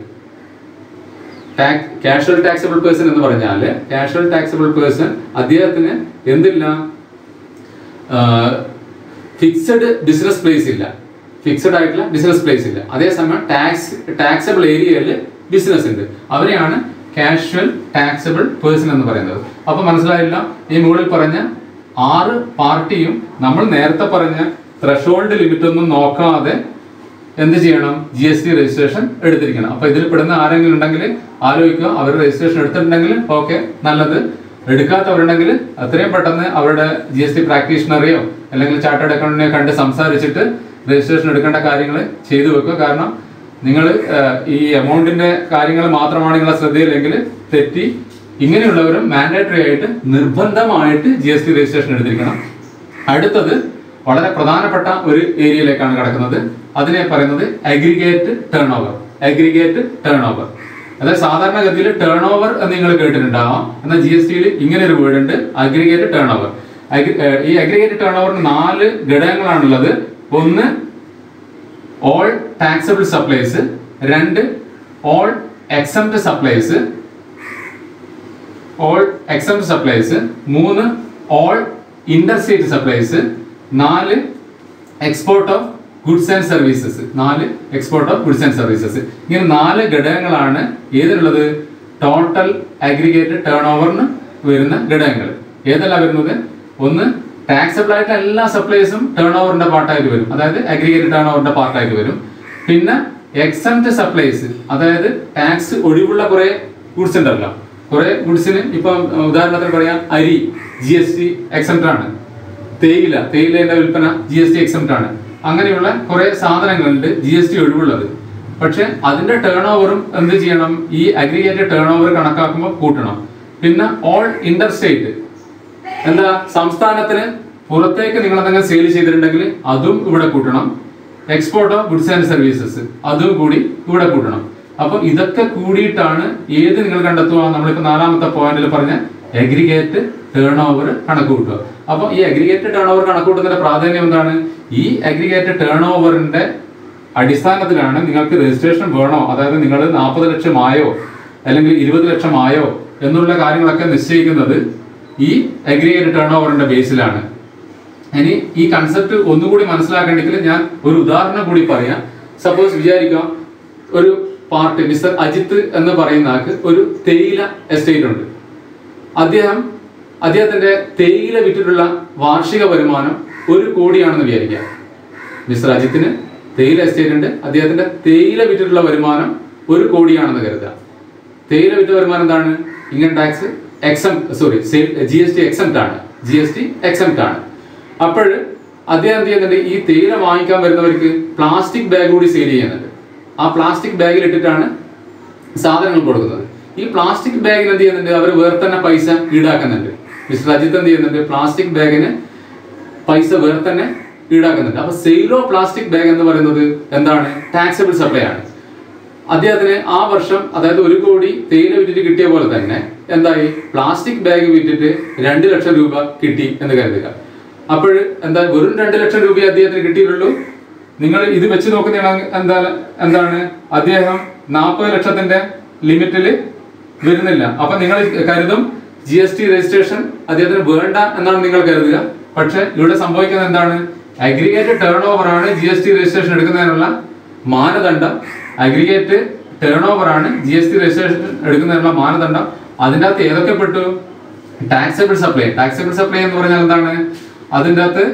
കാഷ്വൽ ടാക്സബിൾ പേഴ്സൺ എന്ന് പറഞ്ഞാൽ കാഷ്വൽ ടാക്സബിൾ പേഴ്സൺ അദ്ദേഹത്തിന് എന്തില്ല ഫിക്സഡ് ബിസിനസ് പ്ലേസ് ഇല്ല ഫിക്സഡ് ആയിട്ടുള്ള ബിസിനസ് പ്ലേസ് ഇല്ല അതേസമയം ടാക്സ് ടാക്സബിൾ ഏരിയയിൽ ബിസിനസ് ഉണ്ട് അവരെയാണ് കാഷ്വൽ ടാക്സബിൾ പേഴ്സൺ എന്ന് പറയുന്നത് അപ്പൊ മനസ്സിലായില്ല ഈ മുകളിൽ പറഞ്ഞ ആറ് പാർട്ടിയും നമ്മൾ നേരത്തെ പറഞ്ഞ ത്രഷോൾഡ് ലിമിറ്റ് ഒന്നും നോക്കാതെ എന്ത് ചെയ്യണം ജി എസ് ടി രജിസ്ട്രേഷൻ എടുത്തിരിക്കണം അപ്പൊ ഇതിൽ പെടുന്ന ആരെങ്കിലും ഉണ്ടെങ്കിൽ ആലോചിക്കുക അവർ രജിസ്ട്രേഷൻ എടുത്തിട്ടുണ്ടെങ്കിൽ ഓക്കെ നല്ലത് എടുക്കാത്തവരുണ്ടെങ്കിൽ അത്രയും പെട്ടെന്ന് അവരുടെ ജി എസ് ടി പ്രാക്ടീഷണറെയോ അല്ലെങ്കിൽ ചാർട്ടേഡ് അക്കൗണ്ടിനെയോ കണ്ട് സംസാരിച്ചിട്ട് രജിസ്ട്രേഷൻ എടുക്കേണ്ട കാര്യങ്ങൾ ചെയ്തു വെക്കുക കാരണം നിങ്ങൾ ഈ എമൗണ്ടിന്റെ കാര്യങ്ങൾ മാത്രമാണ് നിങ്ങളെ ശ്രദ്ധയിലെങ്കിൽ തെറ്റി ഇങ്ങനെയുള്ളവരും മാൻഡേറ്ററി ആയിട്ട് നിർബന്ധമായിട്ട് ജി എസ് ടി രജിസ്ട്രേഷൻ എടുത്തിരിക്കണം അടുത്തത് വളരെ പ്രധാനപ്പെട്ട ഒരു ഏരിയയിലേക്കാണ് കിടക്കുന്നത് അതിനെ പറയുന്നത് aggregate turnover aggregate turnover അതായത് സാധാരണഗതിയിൽ ടേൺ ഓവർ എന്ന് നിങ്ങൾ കേട്ടിട്ടുണ്ടാവാം എന്നാൽ ജി എസ് ടിയിൽ ഇങ്ങനെ ഒരു വേർഡ് ഉണ്ട് അഗ്രിഗേറ്റ് ടേൺ ഓവർ ഈ അഗ്രിഗേറ്റ് ടേൺ ഓവറിന് നാല് ഘടകങ്ങളാണുള്ളത് ഒന്ന് ഓൾ ടാക്സബിൾ സപ്ലൈസ് രണ്ട് all exempt supplies all exempt supplies മൂന്ന് ഓൾ ഇന്റർസ്റ്റേറ്റ് സപ്ലൈസ് നാല് export of goods and services നാല് export of goods and services ഇങ്ങനെ നാല് ഘടകങ്ങളാണ് ഏതിനുള്ളത് ടോട്ടൽ അഗ്രിഗേറ്റഡ് ടേൺ ഓവറിന് വരുന്ന ഘടകങ്ങൾ ഏതല്ല വരുന്നത് ഒന്ന് ടാക്സബിൾ ആയിട്ട് എല്ലാ സപ്ലൈസും ടേൺ ഓവറിന്റെ പാർട്ടായിട്ട് വരും അതായത് അഗ്രിഗേറ്റഡ് ടേൺ ഓവറിന്റെ പാർട്ടായിട്ട് വരും പിന്നെ എക്സംപ്റ്റ് സപ്ലൈസ് അതായത് ടാക്സ് ഒഴിവുള്ള കുറെ ഗുഡ്സ് ഉണ്ടല്ലോ കുറെ ഗുഡ്സിന് ഇപ്പം ഉദാഹരണത്തിന് പറയാം അരി ജി എസ് ടി എക്സംപ്റ്റ് ആണ് തേയില തേയിലയുടെ വിൽപ്പന ജി എസ് ടി എക്സംപ്റ്റ് ആണ് അങ്ങനെയുള്ള കുറെ സാധനങ്ങളുണ്ട് ജി എസ് ടി ഒഴിവുള്ളത് പക്ഷെ അതിന്റെ ടേൺ ഓവറും എന്ത് ചെയ്യണം ഈ അഗ്രിഗേറ്റഡ് ടേൺ ഓവർ കണക്കാക്കുമ്പോൾ കൂട്ടണം പിന്നെ ഓൾ ഇന്റർ സ്റ്റേറ്റ് എന്താ സംസ്ഥാനത്തിന് പുറത്തേക്ക് നിങ്ങൾ എന്തെങ്കിലും സെയിൽ ചെയ്തിട്ടുണ്ടെങ്കിൽ അതും ഇവിടെ കൂട്ടണം export of goods and services അതും കൂടി ഇവിടെ കൂട്ടണം അപ്പൊ ഇതൊക്കെ കൂടിയിട്ടാണ് ഏത് നിങ്ങൾ കണ്ടെത്തുക നമ്മളിപ്പോ നാലാമത്തെ പോയിന്റിൽ പറഞ്ഞ അഗ്രിഗേറ്റ് ടേൺ ഓവർ കണക്ക് കൂട്ടുക അപ്പൊ ഈ അഗ്രിഗേറ്റ് ടേൺ ഓവർ കണക്ക് കൂട്ടുന്നതിന്റെ പ്രാധാന്യം എന്താണ് ഈ അഗ്രിഗേറ്റ് ടേൺ ഓവറിന്റെ അടിസ്ഥാനത്തിലാണ് നിങ്ങൾക്ക് രജിസ്ട്രേഷൻ വേണോ അതായത് നിങ്ങൾ നാൽപ്പത് ലക്ഷം ആയോ അല്ലെങ്കിൽ ഇരുപത് ലക്ഷം ആയോ എന്നുള്ള കാര്യങ്ങളൊക്കെ നിശ്ചയിക്കുന്നത് ഈ അഗ്രിഗേറ്റ് ടേൺ ഓവറിന്റെ ബേസിലാണ് ഇനി ഈ കൺസെപ്റ്റ് ഒന്നുകൂടി മനസ്സിലാക്കണമെങ്കിൽ ഞാൻ ഒരു ഉദാഹരണം കൂടി പറയാം സപ്പോസ് വിചാരിക്കാം ഒരു പാർട്ടി മിസ്റ്റർ അജിത്ത് എന്ന് പറയുന്ന ആൾക്ക് ഒരു തേയില എസ്റ്റേറ്റ് ഉണ്ട് അദ്ദേഹം അദ്ദേഹത്തിന്റെ തേയില വിറ്റിട്ടുള്ള വാർഷിക വരുമാനം ഒരു കോടിയാണെന്ന് വിചാരിക്കാം മിസ്റ്റർ അജിത്തിന് തേയില എസ്റ്റേറ്റ് ഉണ്ട് അദ്ദേഹത്തിന്റെ തേയില വിറ്റിട്ടുള്ള വരുമാനം ഒരു കോടിയാണെന്ന് കരുതാം തേയില വിറ്റ വരുമാനം എന്താണ് ഇൻകം ടാക്സ് എക്സം sorry G S T exempt ആണ് ജി എസ് ടി എക്സംപ്റ്റ് ആണ് അപ്പോൾ അദ്ദേഹം എന്ത് ചെയ്യുന്നുണ്ട് ഈ തേയില വാങ്ങിക്കാൻ വരുന്നവർക്ക് പ്ലാസ്റ്റിക് ബാഗ് കൂടി സെയിൽ ചെയ്യുന്നുണ്ട് ആ പ്ലാസ്റ്റിക് ബാഗിൽ ഇട്ടിട്ടാണ് സാധനങ്ങൾ കൊടുക്കുന്നത് ഈ പ്ലാസ്റ്റിക് ബാഗിന് എന്ത് ചെയ്യുന്നുണ്ട് അവർ വേറെ തന്നെ പൈസ ഈടാക്കുന്നുണ്ട് മിസ്റ്റർ അജിത്ത് എന്ത് ചെയ്യുന്നുണ്ട് പ്ലാസ്റ്റിക് ബാഗിന് പൈസ വേറെ തന്നെ ഈടാക്കുന്നുണ്ട് അപ്പൊ സെയിലോ പ്ലാസ്റ്റിക് ബാഗ് എന്ന് പറയുന്നത് എന്താണ് ടാക്സബിൾ സപ്ലൈ ആണ് അദ്ദേഹത്തിന് ആ വർഷം അതായത് ഒരു കോടി തേയില വിറ്റിട്ട് കിട്ടിയ പോലെ തന്നെ എന്തായി പ്ലാസ്റ്റിക് ബാഗ് വിറ്റിട്ട് രണ്ട് ലക്ഷം രൂപ കിട്ടി എന്ന് കരുതുക അപ്പോൾ എന്താ വെറും രണ്ട് ലക്ഷം രൂപ അദ്ദേഹത്തിന് കിട്ടിയിട്ടുള്ളൂ നിങ്ങൾ ഇത് വെച്ച് നോക്കുന്നതാണ് എന്താ എന്താണ് അദ്ദേഹം നാൽപ്പത് ലക്ഷത്തിന്റെ ലിമിറ്റിൽ വരുന്നില്ല അപ്പൊ നിങ്ങൾ കരുതും ജി എസ് ടി രജിസ്ട്രേഷൻ അദ്ദേഹത്തിന് വേണ്ട എന്നാണ് നിങ്ങൾ കരുതുക പക്ഷെ ഇവിടെ സംഭവിക്കുന്നത് എന്താണ് അഗ്രിഗേറ്റ് ടേൺ ഓവർ ആണ് ജി എസ് ടി രജിസ്ട്രേഷൻ എടുക്കുന്നതിനുള്ള മാനദണ്ഡം അഗ്രിഗേറ്റ് ടേൺ ഓവർ ആണ് ജി എസ് ടി രജിസ്ട്രേഷൻ എടുക്കുന്നതിനുള്ള മാനദണ്ഡം അതിൻ്റെ അകത്ത് ഏതൊക്കെ പെട്ടു ടാക്സബിൾ സപ്ലൈ ടാക്സബിൾ സപ്ലൈ എന്ന് പറഞ്ഞാൽ എന്താണ് അതിൻ്റെ അകത്ത്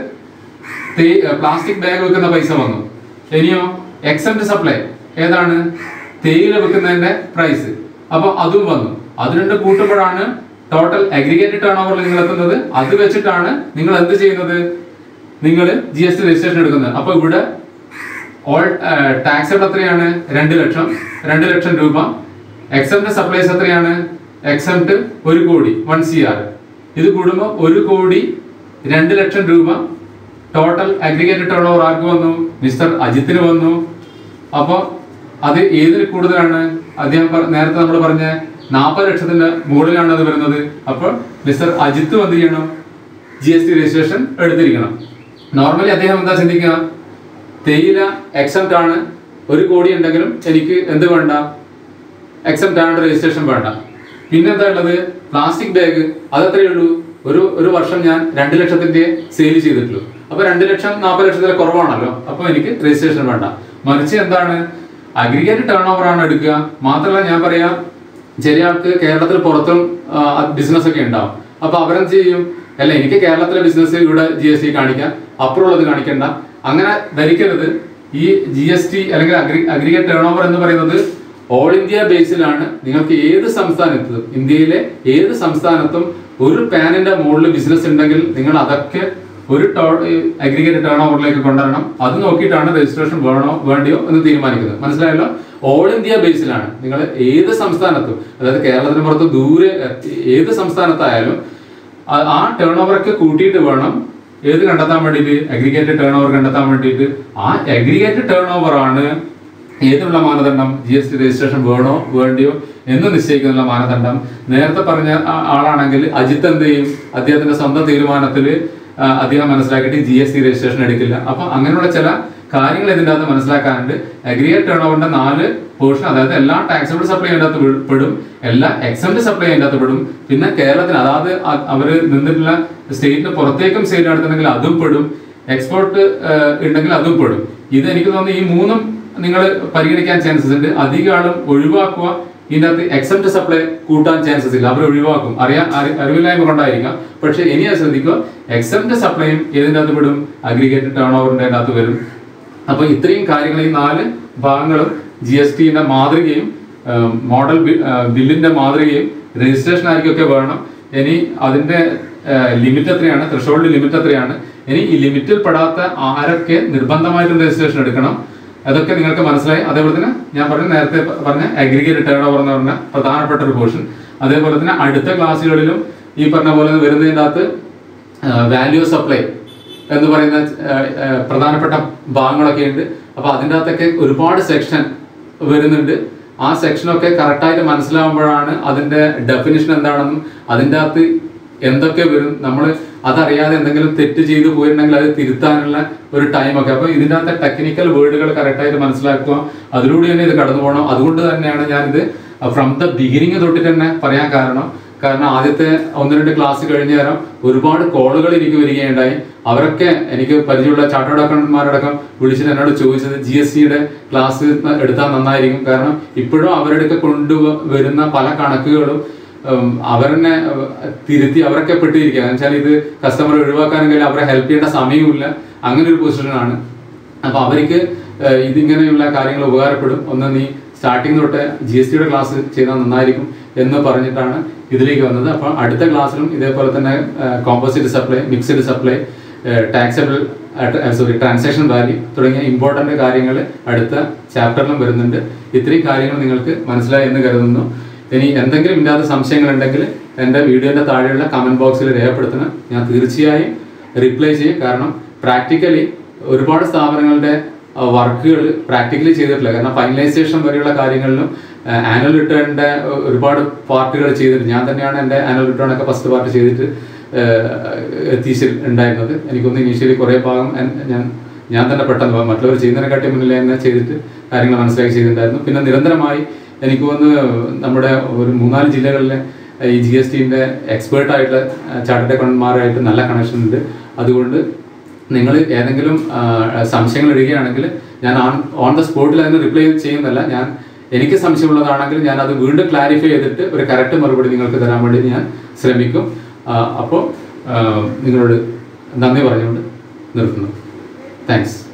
പ്ലാസ്റ്റിക് ബാഗ് വെക്കുന്ന പൈസ വന്നു ഇനിയോ എക്സംപ്റ്റ് സപ്ലൈ ഏതാണ് തേയില വെക്കുന്നതിന്റെ പ്രൈസ് അപ്പൊ അതും വന്നു അത് രണ്ട് കൂട്ടുമ്പോഴാണ് ടോട്ടൽ അഗ്രിഗേറ്റഡ് ടേൺ ഓവറിൽ നിങ്ങൾ എത്തുന്നത് അത് വെച്ചിട്ടാണ് നിങ്ങൾ എന്ത് ചെയ്യുന്നത് നിങ്ങൾ ജി എസ് ടി രജിസ്ട്രേഷൻ എടുക്കുന്നത് അപ്പൊ ഇവിടെ ഓൾ ടാക്സബിൾ എത്രയാണ് രണ്ട് ലക്ഷം രണ്ട് ലക്ഷം രൂപ എക്സംപ്റ്റ് സപ്ലൈസ് എത്രയാണ് എക്സംപ്റ്റ് ഒരു കോടി വൺ സി ആർ ഇത് കൂടുമ്പോൾ ഒരു കോടി രണ്ട് ലക്ഷം രൂപ ടോട്ടൽ അഗ്രിഗേറ്റഡ് ടേൺ ഓവർ ആർക്ക് വന്നു മിസ്റ്റർ അജിത്തിന് വന്നു അപ്പോൾ അത് ഏതിൽ കൂടുതലാണ് അദ്ദേഹം പറ- നേരത്തെ നമ്മൾ പറഞ്ഞ നാൽപ്പത് ലക്ഷത്തിന്റെ മുകളിലാണ് അത് വരുന്നത് അപ്പോൾ മിസ്റ്റർ അജിത്ത് എന്ത് ചെയ്യണം ജി എസ് ടി രജിസ്ട്രേഷൻ എടുത്തിരിക്കണം നോർമലി അദ്ദേഹം എന്താ ചിന്തിക്കുക തേയില എക്സംപ്റ്റ് ആണ് ഒരു കോടി ഉണ്ടെങ്കിലും എനിക്ക് എന്ത് വേണ്ട എക്സംപ്റ്റ് ആണ് രജിസ്ട്രേഷൻ വേണ്ട പിന്നെന്താ ഉള്ളത് പ്ലാസ്റ്റിക് ബാഗ് അത് എത്രയേ ഉള്ളൂ ഒരു ഒരു വർഷം ഞാൻ രണ്ട് ലക്ഷത്തിന്റെ സെയിൽ ചെയ്തിട്ടുള്ളൂ അപ്പൊ രണ്ട് ലക്ഷം നാൽപ്പത് ലക്ഷത്തിലെ കുറവാണല്ലോ അപ്പൊ എനിക്ക് രജിസ്ട്രേഷൻ വേണ്ട മറിച്ച് എന്താണ് അഗ്രിഗേറ്റ് ടേൺ ഓവർ ആണ് എടുക്കുക മാത്രമല്ല ഞാൻ പറയാം ചില ആൾക്ക് കേരളത്തിൽ പുറത്തും ബിസിനസ് ഒക്കെ ഉണ്ടാവും അപ്പൊ അവരെന്ത് ചെയ്യും അല്ല എനിക്ക് കേരളത്തിലെ ബിസിനസ് ഇവിടെ ജി എസ് ടി കാണിക്കാം അപ്പുറമുള്ളത് കാണിക്കണ്ട അങ്ങനെ ധരിക്കരുത് ഈ ജി എസ് ടി അല്ലെങ്കിൽ അഗ്രി അഗ്രിഗേറ്റ് ടേൺ ഓവർ എന്ന് പറയുന്നത് ഓൾ ഇന്ത്യ ബേസിലാണ് നിങ്ങൾക്ക് ഏത് സംസ്ഥാനത്തും ഇന്ത്യയിലെ ഏത് സംസ്ഥാനത്തും ഒരു പാനിന്റെ മുകളിൽ ബിസിനസ് ഉണ്ടെങ്കിൽ നിങ്ങൾ അതൊക്കെ ഒരു അഗ്രിഗേറ്റ് ടേൺ ഓവറിലേക്ക് കൊണ്ടുവരണം അത് നോക്കിയിട്ടാണ് രജിസ്ട്രേഷൻ വേണോ വേണ്ടിയോ എന്ന് തീരുമാനിക്കുന്നത് മനസ്സിലായല്ലോ ഓൾ ഇന്ത്യ ബേസിലാണ് നിങ്ങൾ ഏത് സംസ്ഥാനത്തും അതായത് കേരളത്തിന് പുറത്ത് ദൂരെ എ- ഏത് സംസ്ഥാനത്തായാലും ആ- ആ ടേൺ ഓവറൊക്കെ കൂട്ടിയിട്ട് വേണം ഏത് കണ്ടെത്താൻ വേണ്ടിയിട്ട് അഗ്രിഗേറ്റ് ടേൺ ഓവർ കണ്ടെത്താൻ വേണ്ടിയിട്ട് ആ അഗ്രിഗേറ്റ് ടേൺ ഓവർ ആണ് ഏതുള്ള മാനദണ്ഡം ജി എസ് ടി രജിസ്ട്രേഷൻ വേണോ വേണ്ടിയോ എന്ന് നിശ്ചയിക്കുന്ന മാനദണ്ഡം നേരത്തെ പറഞ്ഞ ആ- ആളാണെങ്കിൽ അജിത്ത് എന്ത് ചെയ്യും അദ്ദേഹത്തിന്റെ സ്വന്തം തീരുമാനത്തിൽ അദ്ദേഹം മനസ്സിലാക്കിയിട്ട് ജി എസ് ടി രജിസ്ട്രേഷൻ എടുക്കില്ല അപ്പൊ അങ്ങനെയുള്ള ചില കാര്യങ്ങൾ ഇതിൻ്റെ അകത്ത് മനസ്സിലാക്കാനുണ്ട് അഗ്രിഗേറ്റ് ടേൺ ഓവറിന്റെ നാല് പോർഷൻ അതായത് എല്ലാ ടാക്സബിൾ സപ്ലൈ അതിൻ്റെ അകത്ത് വീ- പെടും എല്ലാ എക്സംപ്റ്റ് സപ്ലൈ അതിൻ്റെ അകത്ത് പെടും പിന്നെ കേരളത്തിന് അതായത് അ- അവര് നിന്നിട്ടുള്ള സ്റ്റേറ്റിന് പുറത്തേക്കും സെയിൽ നടത്തുന്നെങ്കിൽ അതും പെടും എക്സ്പോർട്ട് ഉണ്ടെങ്കിൽ അതും പെടും ഇത് എനിക്ക് തോന്നുന്നു ഈ മൂന്നും നിങ്ങൾ പരിഗണിക്കാൻ ചാൻസസ് ഉണ്ട് അധികം ആളും ഒഴിവാക്കുക ഇതിൻ്റെ അകത്ത് എക്സെപ്റ്റ് സപ്ലൈ കൂട്ടാൻ ചാൻസസ് ഇല്ല അവർ ഒഴിവാക്കും അറിയാൻ അറി- അറിവില്ലായ്മ കൊണ്ടായിരിക്കാം പക്ഷെ ഇനി അത് ശ്രദ്ധിക്കുക എക്സെപ്റ്റ് സപ്ലൈയും ഏതിൻ്റെ അകത്ത് വിടും അഗ്രിഗേറ്റ് ടേൺ ഓവറിൻ്റെ അകത്ത് വരും അപ്പൊ ഇത്രയും കാര്യങ്ങൾ ഈ നാല് ഭാഗങ്ങളും ജി എസ് ടിന്റെ മാതൃകയും ഏഹ്, മോഡൽ ബി- ഏഹ്, ബില്ലിന്റെ മാതൃകയും രജിസ്ട്രേഷൻ ആയിരിക്കൊക്കെ വേണം ഇനി അതിന്റെ ലിമിറ്റ് എത്രയാണ് ത്രഷോൾഡ് ലിമിറ്റ് എത്രയാണ് ഇനി ഈ ലിമിറ്റിൽ പെടാത്ത ആരൊക്കെ നിർബന്ധമായിട്ടും രജിസ്ട്രേഷൻ എടുക്കണം അതൊക്കെ നിങ്ങൾക്ക് മനസ്സിലായി അതേപോലെ തന്നെ ഞാൻ പറഞ്ഞ നേരത്തെ പ- പറഞ്ഞ അഗ്രിഗേറ്റ് ടേൺ ഓവർ എന്ന് പറഞ്ഞ പ്രധാനപ്പെട്ട ഒരു പോർഷൻ അതേപോലെ തന്നെ അടുത്ത ക്ലാസ്സുകളിലും ഈ പറഞ്ഞ പോലെ വരുന്നതിൻ്റെ അകത്ത് വാല്യൂ സപ്ലൈ എന്ന് പറയുന്ന ആ, ആ, പ്രധാനപ്പെട്ട ഭാഗങ്ങളൊക്കെ ഉണ്ട് അപ്പൊ അതിൻ്റെ അകത്തൊക്കെ ഒരുപാട് സെക്ഷൻ വരുന്നുണ്ട് ആ സെക്ഷനൊക്കെ കറക്റ്റായിട്ട് മനസ്സിലാവുമ്പോഴാണ് അതിന്റെ ഡെഫിനിഷൻ എന്താണെന്നും അതിൻ്റെ അകത്ത് എന്തൊക്കെ വരും നമ്മൾ അതറിയാതെ എന്തെങ്കിലും തെറ്റ് ചെയ്തു പോയിട്ടുണ്ടെങ്കിൽ അത് തിരുത്താനുള്ള ഒരു ടൈമൊക്കെ അപ്പൊ ഇതിൻ്റെ അകത്തെ ടെക്നിക്കൽ വേർഡുകൾ കറക്റ്റായിട്ട് മനസ്സിലാക്കുക അതിലൂടെ തന്നെ ഇത് കടന്നു പോകണം അതുകൊണ്ട് തന്നെയാണ് ഞാനിത് ഫ്രം ദ ബിഗിനിങ് തൊട്ടിട്ട് തന്നെ പറയാൻ കാരണം കാരണം ആദ്യത്തെ ഒന്ന് രണ്ട് ക്ലാസ് കഴിഞ്ഞ നേരം ഒരുപാട് കോളുകൾ എനിക്ക് വരികയുണ്ടായി അവരൊക്കെ എനിക്ക് പരിചയമുള്ള ചാർട്ടേഡ് അക്കൗണ്ടന്മാരടക്കം വിളിച്ചിട്ട് എന്നോട് ചോദിച്ചത് ജി എസ് സിയുടെ ക്ലാസ് എടുത്താൽ നന്നായിരിക്കും കാരണം ഇപ്പോഴും അവരുടെ കൊണ്ടുവരുന്ന പല കണക്കുകളും ഉം, അവരെന്നെ ഉം, തിരുത്തി അവരൊക്കെ പെട്ടിരിക്കുക എന്ന് വെച്ചാൽ ഇത് കസ്റ്റമറെ ഒഴിവാക്കാനെങ്കിൽ അവരെ ഹെൽപ്പ് ചെയ്യേണ്ട സമയവുമില്ല അങ്ങനെ ഒരു പൊസിഷനാണ് അപ്പൊ അവർക്ക് ഏഹ്, ഇതിങ്ങനെയുള്ള കാര്യങ്ങൾ ഉപകാരപ്പെടും ഒന്ന് നീ സ്റ്റാർട്ടിങ് തൊട്ട് ജി എസ് ടിയുടെ ക്ലാസ് ചെയ്താൽ നന്നായിരിക്കും എന്ന് പറഞ്ഞിട്ടാണ് ഇതിലേക്ക് വന്നത് അപ്പോൾ അടുത്ത ക്ലാസ്സിലും ഇതേപോലെ തന്നെ composite supply mixed supply taxable sorry transaction value തുടങ്ങിയ ഇമ്പോർട്ടൻ്റ് കാര്യങ്ങൾ അടുത്ത ചാപ്റ്ററിലും വരുന്നുണ്ട് ഇത്രയും കാര്യങ്ങൾ നിങ്ങൾക്ക് മനസ്സിലായി എന്ന് കരുതുന്നു ഇനി എന്തെങ്കിലും ഇല്ലാത്ത സംശയങ്ങൾ ഉണ്ടെങ്കിൽ എൻ്റെ വീഡിയോൻ്റെ താഴെയുള്ള കമൻറ്റ് ബോക്സിൽ രേഖപ്പെടുത്തണം ഞാൻ തീർച്ചയായും റിപ്ലൈ ചെയ്യും കാരണം പ്രാക്ടിക്കലി ഒരുപാട് സ്ഥാപനങ്ങളുടെ വർക്കുകൾ പ്രാക്ടിക്കലി ചെയ്തിട്ടില്ല കാരണം ഫൈനലൈസേഷൻ വരെയുള്ള കാര്യങ്ങളിലും ആനുവൽ റിട്ടേണിന്റെ ഒരുപാട് പാർട്ടുകൾ ചെയ്തിട്ടുണ്ട് ഞാൻ തന്നെയാണ് എൻ്റെ ആനുവൽ റിട്ടേൺ ഒക്കെ ഫസ്റ്റ് പാർട്ട് ചെയ്തിട്ട് എത്തിച്ചിൽ ഉണ്ടായിരുന്നത് എനിക്കൊന്ന് ഇനീഷ്യലി കുറേ ഭാഗം എൻ- ഞാൻ ഞാൻ തന്നെ പെട്ടെന്ന് പോകും. മറ്റുള്ളവർ ചെയ്യുന്നതിനെക്കാട്ടി മുന്നിൽ തന്നെ ചെയ്തിട്ട് കാര്യങ്ങൾ മനസ്സിലാക്കി ചെയ്തിട്ടുണ്ടായിരുന്നു പിന്നെ നിരന്തരമായി എനിക്ക് തോന്നുന്നു നമ്മുടെ ഒരു മൂന്നാല് ജില്ലകളിലെ ഈ ജി എസ് ടിന്റെ എക്സ്പേർട്ട് ആയിട്ടുള്ള ചാർട്ടേഡ് അക്കൗണ്ടന്മാരായിട്ട് നല്ല കണക്ഷൻ ഉണ്ട് അതുകൊണ്ട് നിങ്ങൾ ഏതെങ്കിലും ആ, സംശയങ്ങൾ ഇടുകയാണെങ്കിൽ ഞാൻ ഓൺ ഓൺ ദ സ്പോട്ടിൽ അതിന് റിപ്ലൈ ചെയ്യുന്നല്ല ഞാൻ എനിക്ക് സംശയമുള്ളതാണെങ്കിൽ ഞാൻ അത് വീണ്ടും ക്ലാരിഫൈ ചെയ്തിട്ട് ഒരു കറക്റ്റ് മറുപടി നിങ്ങൾക്ക് തരാൻ വേണ്ടി ഞാൻ ശ്രമിക്കും അപ്പോൾ നിങ്ങളോട് നന്ദി പറഞ്ഞുകൊണ്ട് നിർത്തുന്നു താങ്ക്സ്